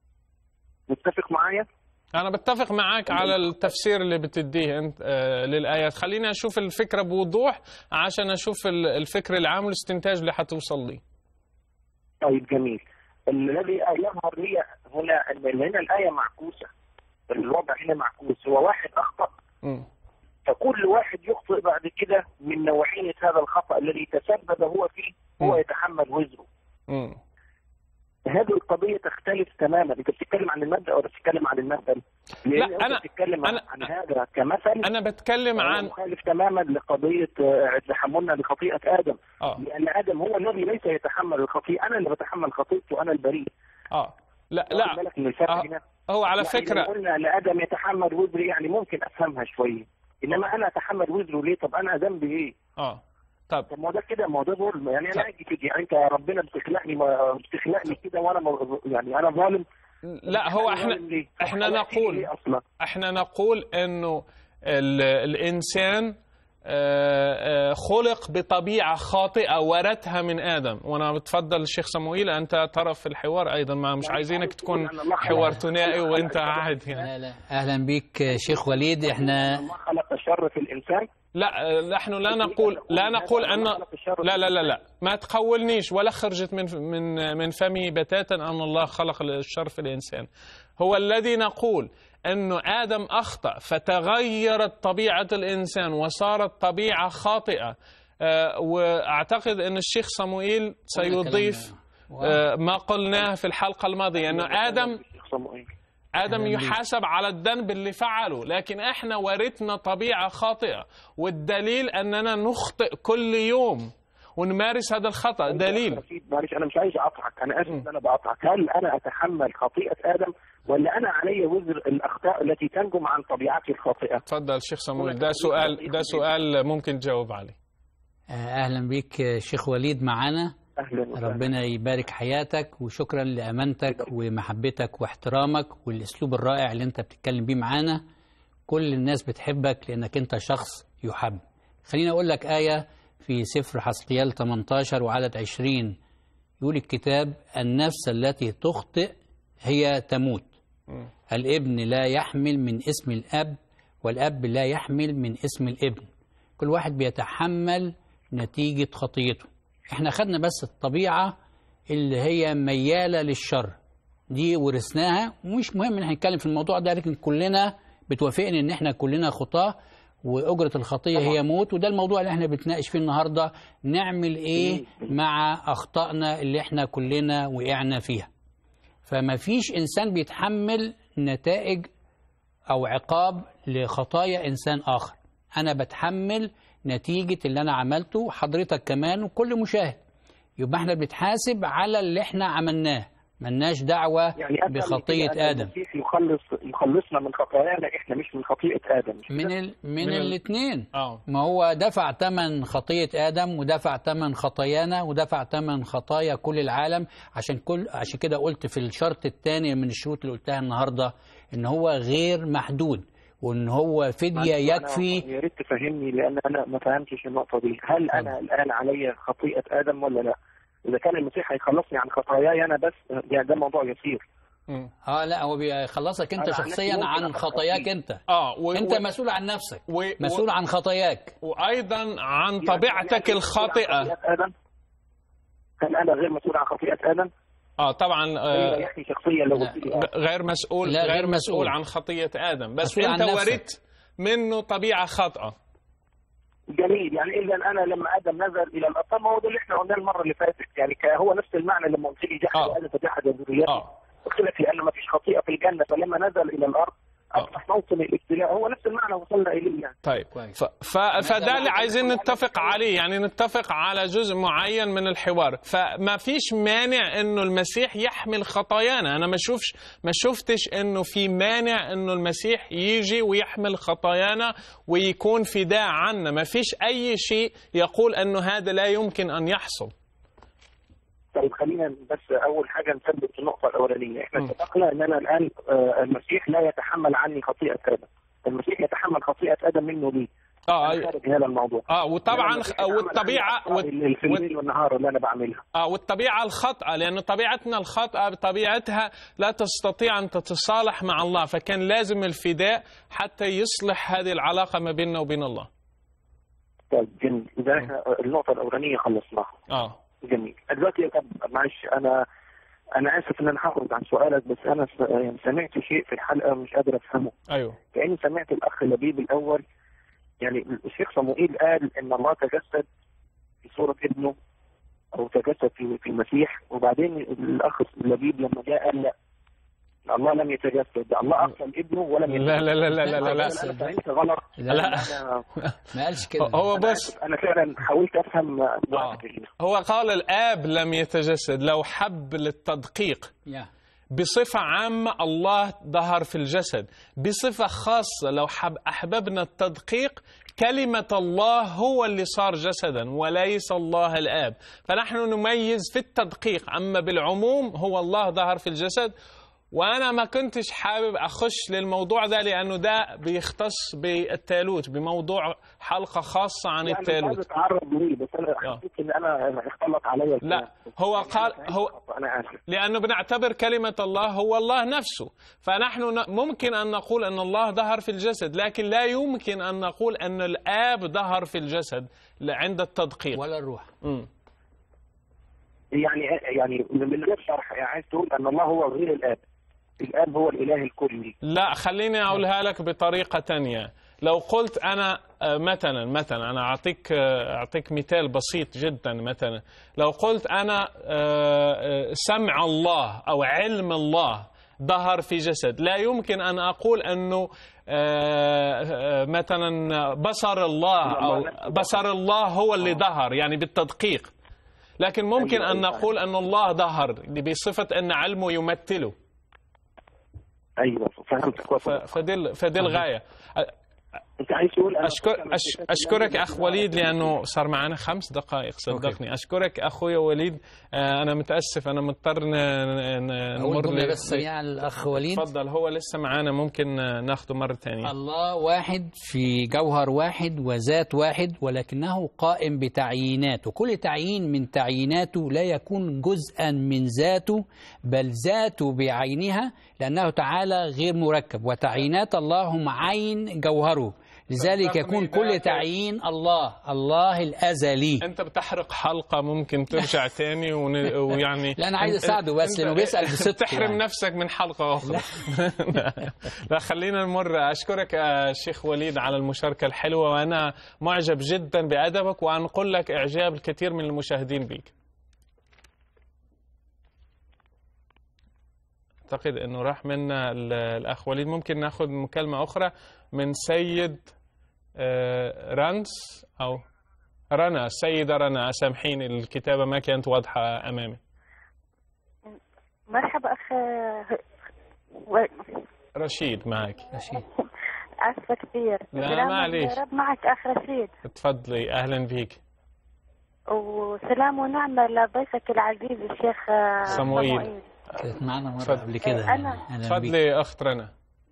متفق معايا؟ انا بتفق معاك على التفسير اللي بتديه انت آه للايات خليني اشوف الفكره بوضوح عشان اشوف ال- الفكر العام والاستنتاج اللي هتوصل لي طيب جميل الذي يظهر لي هنا ان هنا الايه معكوسه الوضع هنا معكوس هو واحد اخطا امم فكل واحد يخطئ بعد كده من نوعيه هذا الخطا الذي تسبب هو فيه هو مم. يتحمل وزره امم هذه القضيه تختلف تماما انت بتتكلم عن المبدا ولا بتتكلم عن المثل؟ لأن لا، أنت أنا- بتتكلم عن, أنا- عن هذا كمثل انا بتكلم هو عن مخالف تماما لقضيه آه، تحملنا لخطيئه ادم اه لان ادم هو الذي ليس يتحمل الخطيئه انا اللي بتحمل خطيئته انا البريء اه لا واخد لا بالك من الفرق آه. هنا هو على يعني لو فكره قلنا لادم يتحمل وزري يعني ممكن افهمها شويه انما انا اتحمل وزره ليه طب انا ذنبي ايه اه طب طب ما هو ده كده ما هو ده ظلم يعني طب. انا اجي كده يعني انت يا ربنا بتخلقني ما بتخلقني كده وانا م- يعني انا ظالم لا هو أنا احنا ظالم ليه؟ احنا خلقتني نقول ليه اصلا احنا نقول انه ال- الانسان آه، آه، خلق بطبيعه خاطئه ورثها من ادم وانا بتفضل الشيخ صموئيل انت طرف في الحوار ايضا ما مش عايزينك تكون حوار ثنائي وانت قاعد يعني لا لا اهلا بيك شيخ وليد احنا الله خلق الشر في الانسان لا آه، نحن لا نقول لا نقول ان لا لا لا لا ما تقولنيش ولا خرجت من من من فمي بتاتا ان الله خلق الشر في الانسان هو الذي نقول أنه آدم أخطأ فتغيرت طبيعة الإنسان وصارت طبيعة خاطئة آه، وأعتقد أن الشيخ صموئيل سيضيف آه، ما قلناه في الحلقة الماضية أنه آدم الشيخ صموئيل. آدم يحاسب على الذنب اللي فعله لكن إحنا ورثنا طبيعة خاطئة والدليل أننا نخطئ كل يوم ونمارس هذا الخطأ دليل معلش انا مش عايز اقطعك انا اسف ان انا بقطعك هل انا اتحمل خطيئه ادم ولا انا علي وزر الاخطاء التي تنجم عن طبيعتي الخاطئه تفضل شيخ صمويل ده سؤال ده سؤال ممكن تجاوب عليه آه، اهلا بيك آه، شيخ وليد معانا اهلا وسهلا ربنا يبارك حياتك وشكرا لامانتك ومحبتك واحترامك والاسلوب الرائع اللي انت بتتكلم بيه معانا كل الناس بتحبك لانك انت شخص يحب خليني اقول لك ايه في سفر حسقيال 18 وعدد 20 يقول الكتاب النفس التي تخطئ هي تموت الابن لا يحمل من اسم الاب والاب لا يحمل من اسم الابن كل واحد بيتحمل نتيجة خطيته احنا خدنا بس الطبيعة اللي هي ميالة للشر دي ورثناها ومش مهم ان احنا نتكلم في الموضوع ده لكن كلنا بتوافقني ان احنا كلنا خطاة واجرة الخطية هي موت وده الموضوع اللي احنا بنتناقش فيه النهاردة نعمل ايه مع اخطائنا اللي احنا كلنا وقعنا فيها فما فيش انسان بيتحمل نتائج او عقاب لخطايا انسان اخر انا بتحمل نتيجة اللي انا عملته حضرتك كمان وكل مشاهد يبقى احنا بنتحاسب على اللي احنا عملناه ملناش دعوة يعني أفهم بخطية كده أن آدم المسيح يخلص يخلصنا من خطايانا احنا مش من خطيئه ادم مش من ال... من, من ال- الاثنين اه ما هو دفع ثمن خطية آدم ودفع ثمن خطايانا ودفع ثمن خطايا كل العالم عشان كل عشان كده قلت في الشرط الثاني من الشروط اللي قلتها النهارده ان هو غير محدود وان هو فدية معلش أنا يكفي يا ريت تفهمني لان انا ما فهمتش النقطه دي هل انا الان علي خطيئه ادم ولا لا اذا كان المسيح هيخلصني عن خطاياي انا بس يعني ده موضوع يسير مم. اه لا هو بيخلصك انت أنا عن شخصيا نفسي ممكن عن أبقى خطاياك خطيئ. انت اه و... انت و... مسؤول عن نفسك و... مسؤول عن خطاياك وايضا عن يعني طبيعتك أنا الخاطئه مسؤول عن خطيئة آدم؟ هل انا غير مسؤول عن خطيئه ادم؟ اه طبعا آه آه يريحني شخصيا لو لا. قلت لي آه. غير مسؤول لا، غير غير مسؤول مسؤول. عن خطيه ادم بس مسؤول عن انت نفسك. ورثت منه طبيعه خاطئه جميل يعني اذا انا لما ادم نزل الى الارض طب ما هو ده اللي احنا قلناه المره اللي فاتت يعني ك- هو نفس المعنى لما قلت لي جحد آه. ادم فجحد ذريته اه قلت لك لان ما فيش خطيئه في الجنه فلما نزل الى الارض آه. اصبح موطن الابتلاء هو نفس المعنى وصلنا اليه يعني طيب كويس. ف... ف... فده اللي عايزين نتفق عليه يعني نتفق على جزء معين من الحوار فما فيش مانع انه المسيح يحمل خطايانا انا ما شوفش ما شفتش انه في مانع انه المسيح يجي ويحمل خطايانا ويكون فداء عنا ما فيش اي شيء يقول انه هذا لا يمكن ان يحصل طيب خلينا بس اول حاجه نثبت النقطه الاولانيه احنا م. اتفقنا ان انا الان آه، المسيح لا يتحمل عني خطيئه ادم المسيح يتحمل خطيئه ادم منه لي اه أنا خارج هذا الموضوع اه وطبعا لأن المسيح يتحمل والطبيعه عني الأخطاء اللي في والت- الليل والنهار اللي انا بعملها آه والطبيعة الخطأة لأن طبيعتنا الخطأة بطبيعتها لا تستطيع أن تتصالح مع الله فكان لازم الفداء حتى يصلح هذه العلاقة ما بيننا وبين الله طيب جميل اذا احنا النقطه الاولانيه خلصناها آه جميل دلوقتي طب معلش انا انا اسف ان انا هخرج عن سؤالك بس انا س- يعني سمعت شيء في الحلقه مش قادر افهمه أيوه كاني سمعت الاخ لبيب الاول يعني الشيخ صموئيل قال ان الله تجسد في صوره ابنه او تجسد في في المسيح وبعدين الاخ لبيب لما جاء قال لا الله لم يتجسد ده الله ارسل ابنه ولم يتجسد لا لا لا لا لا لا, لا. انا فهمت غلط لا, لا. انا ما قالش كده هو بس انا فعلا حاولت افهم وقتك هنا هو قال الآب لم يتجسد لو حب للتدقيق يا. بصفة عامة الله ظهر في الجسد بصفة خاصة لو حب أحببنا التدقيق كلمة الله هو اللي صار جسدا وليس الله الآب فنحن نميز في التدقيق أما بالعموم هو الله ظهر في الجسد وأنا ما كنتش حابب أخش للموضوع ده لأنه ده بيختص بالتالوت بموضوع حلقة خاصة عن يعني مش عايز التالوت اتعرض ليه بس انا آه. حسيت ان انا اختلط عليا الكلام. لا هو قال هو انا اسف لأنه بنعتبر كلمة الله هو الله نفسه فنحن ن- ممكن أن نقول أن الله ظهر في الجسد لكن لا يمكن أن نقول أن الآب ظهر في الجسد ل- عند التدقيق ولا الروح مم. يعني يعني من غير شرح يعني عايز تقول ان الله هو غير الاب الاب هو الاله الكلي لا خليني أقولها لك بطريقة تانية لو قلت أنا آه، مثلا مثلا أنا أعطيك آه، أعطيك مثال بسيط جدا مثلا لو قلت أنا آه، آه، سمع الله أو علم الله ظهر في جسد لا يمكن أن أقول أنه آه، آه، مثلا بصر الله أو بصر الله هو اللي ظهر يعني بالتدقيق لكن ممكن أيوة، أن أيوة. نقول أن الله ظهر بصفة أن علمه يمثله ايوه فهمتك ف- فدي ال- فدي الغاية انت عايز تقول أنا أشكر بفهم أش الصفات أشكرك الأولى. أخ وليد لأنه صار معنا خمس دقائق صدقني أشكرك أخوي وليد آه، أنا متأسف أنا مضطر ن- ن- أقول نمر جملة ل- بس سريعة للأخ وليد تفضل هو لسه معانا ممكن آه، ناخده مرة ثانية الله واحد في جوهر واحد وذات واحد ولكنه قائم بتعيينات وكل تعيين من تعييناته لا يكون جزءا من ذاته بل ذاته بعينها لأنه تعالى غير مركب وتعيينات الله هم عين جوهره لذلك صدقني يكون ده كل كان- تعيين الله الله الأزلي أنت بتحرق حلقة ممكن ترجع تاني ون- ويعني لا، أنا عايز أنت- أساعده بس أنت لأنه بيسأل بصدق بتحرم يعني. نفسك من حلقة أخرى لا. لا خلينا نمر أشكرك آه، شيخ وليد على المشاركة الحلوة وأنا معجب جدا بأدبك وأنقل لك إعجاب الكثير من المشاهدين بك أعتقد أنه راح منا ال- الأخ وليد ممكن ناخذ مكالمة أخرى من سيد آه، رانس أو رنا السيدة رنا سامحيني الكتابة ما كانت واضحة أمامي مرحبا أخ و... رشيد معك رشيد. أسفة كثير لا، سلام معليش. الرب معك أخ رشيد تفضلي أهلا بك وسلام ونعمة لضيفك العزيز الشيخ آه، صموئيل. كانت معنا مرة اتفضل. قبل كده أنا- يعني. أهلاً بيك. تفضلي أخت رنا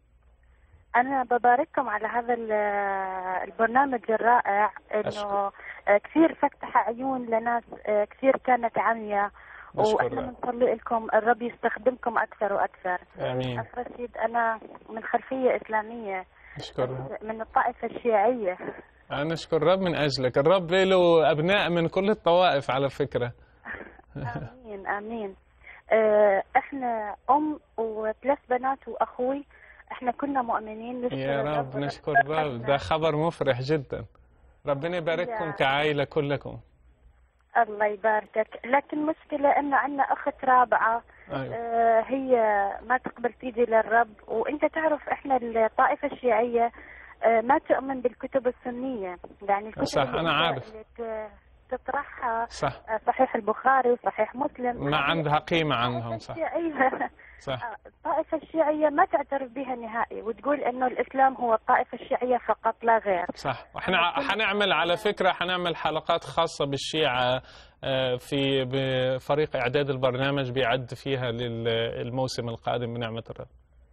أنا ببارككم على هذا ال- البرنامج الرائع إنه أشكر. آه، كثير فتح عيون لناس آه، كثير كانت عمية نشكر وإحنا الله. بنصلي لكم الرب يستخدمكم أكثر وأكثر آمين أخ رشيد أنا من خلفية إسلامية نشكر الرب. من الطائفة الشيعية أنا نشكر الرب من أجلك الرب له أبناء من كل الطوائف على فكرة امين امين آه، احنا ام وثلاث بنات واخوي احنا كنا مؤمنين نشكر يا رب الرب نشكر الرب ده خبر مفرح جدا ربنا يبارككم يا. كعائلة كلكم الله يباركك لكن مشكلة انه عندنا اخت رابعة أيوة. آه، هي ما تقبل تيجي للرب وانت تعرف احنا الطائفة الشيعية آه، ما تؤمن بالكتب السنية يعني الكتب صح، اللي أنا أنت- عارف. اللي ت- تطرحها صح آه، صحيح البخاري وصحيح مسلم ما عندها قيمة الطائفة عندهم صح الشيعية صح الطائفة الشيعية ما تعترف بها نهائي وتقول انه الاسلام هو الطائفة الشيعية فقط لا غير صح واحنا ع- حنعمل على فكرة حنعمل حلقات خاصة بالشيعة آه، في بفريق إعداد البرنامج بيعد فيها للموسم القادم بنعمة الرب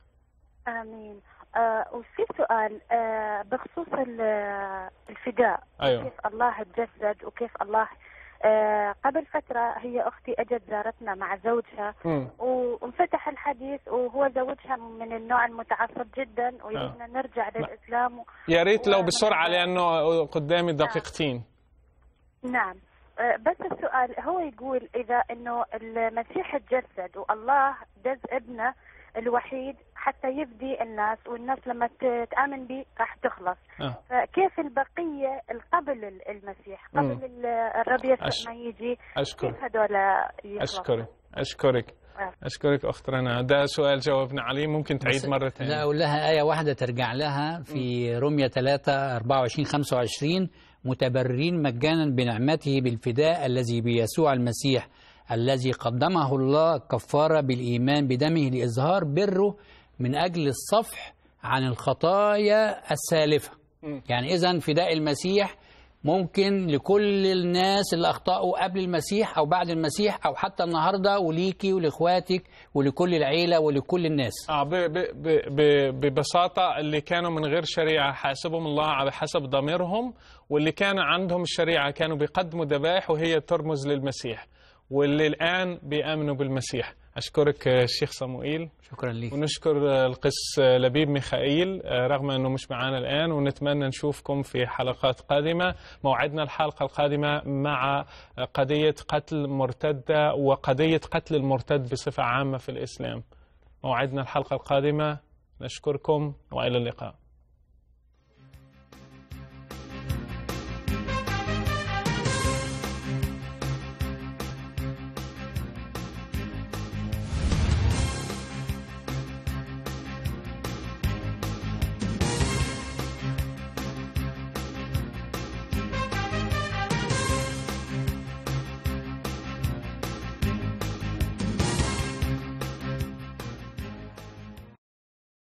امين آه وفي سؤال آه بخصوص ال- الفداء أيوة كيف الله تجسد وكيف الله آه قبل فترة هي أختي أجت زارتنا مع زوجها مم. وانفتح الحديث وهو زوجها من النوع المتعصب جدا ويريدنا نرجع للإسلام و... يا ريت لو بسرعة لأنه قدامي دقيقتين نعم آه، بس السؤال هو يقول إذا أنه المسيح تجسد والله دز ابنه الوحيد حتى يفدي الناس والناس لما ت- تآمن به راح تخلص آه. فكيف البقية قبل ال- المسيح مم. قبل ال- الرب يسوع أش- ما يجي أشكر كيف هذول يخلصوا أشكرك أشكرك آه. أشكرك أخت رنا ده سؤال جاوبنا عليه ممكن تعيد بس مرة لا ثانية أقول لها آية واحدة ترجع لها في رومية 3 24 25 متبررين مجانا بنعمته بالفداء الذي بيسوع المسيح الذي قدمه الله كفارة بالإيمان بدمه لإظهار بره من أجل الصفح عن الخطايا السالفة مم. يعني إذا فداء المسيح ممكن لكل الناس اللي أخطأوا قبل المسيح أو بعد المسيح أو حتى النهاردة وليكي ولإخواتك ولكل العيلة ولكل الناس آه ب ب ب ب ببساطة اللي كانوا من غير شريعة حاسبهم الله على حسب ضميرهم واللي كان عندهم الشريعة كانوا بيقدموا ذبائح وهي ترمز للمسيح واللي الآن بيآمنوا بالمسيح أشكرك آه، الشيخ صموئيل شكرا لك ونشكر آه، القس آه، لبيب ميخائيل آه، رغم أنه مش معنا الآن ونتمنى نشوفكم في حلقات قادمة موعدنا الحلقة القادمة مع آه، قضية قتل مرتدة وقضية قتل المرتد بصفة عامة في الإسلام موعدنا الحلقة القادمة نشكركم وإلى اللقاء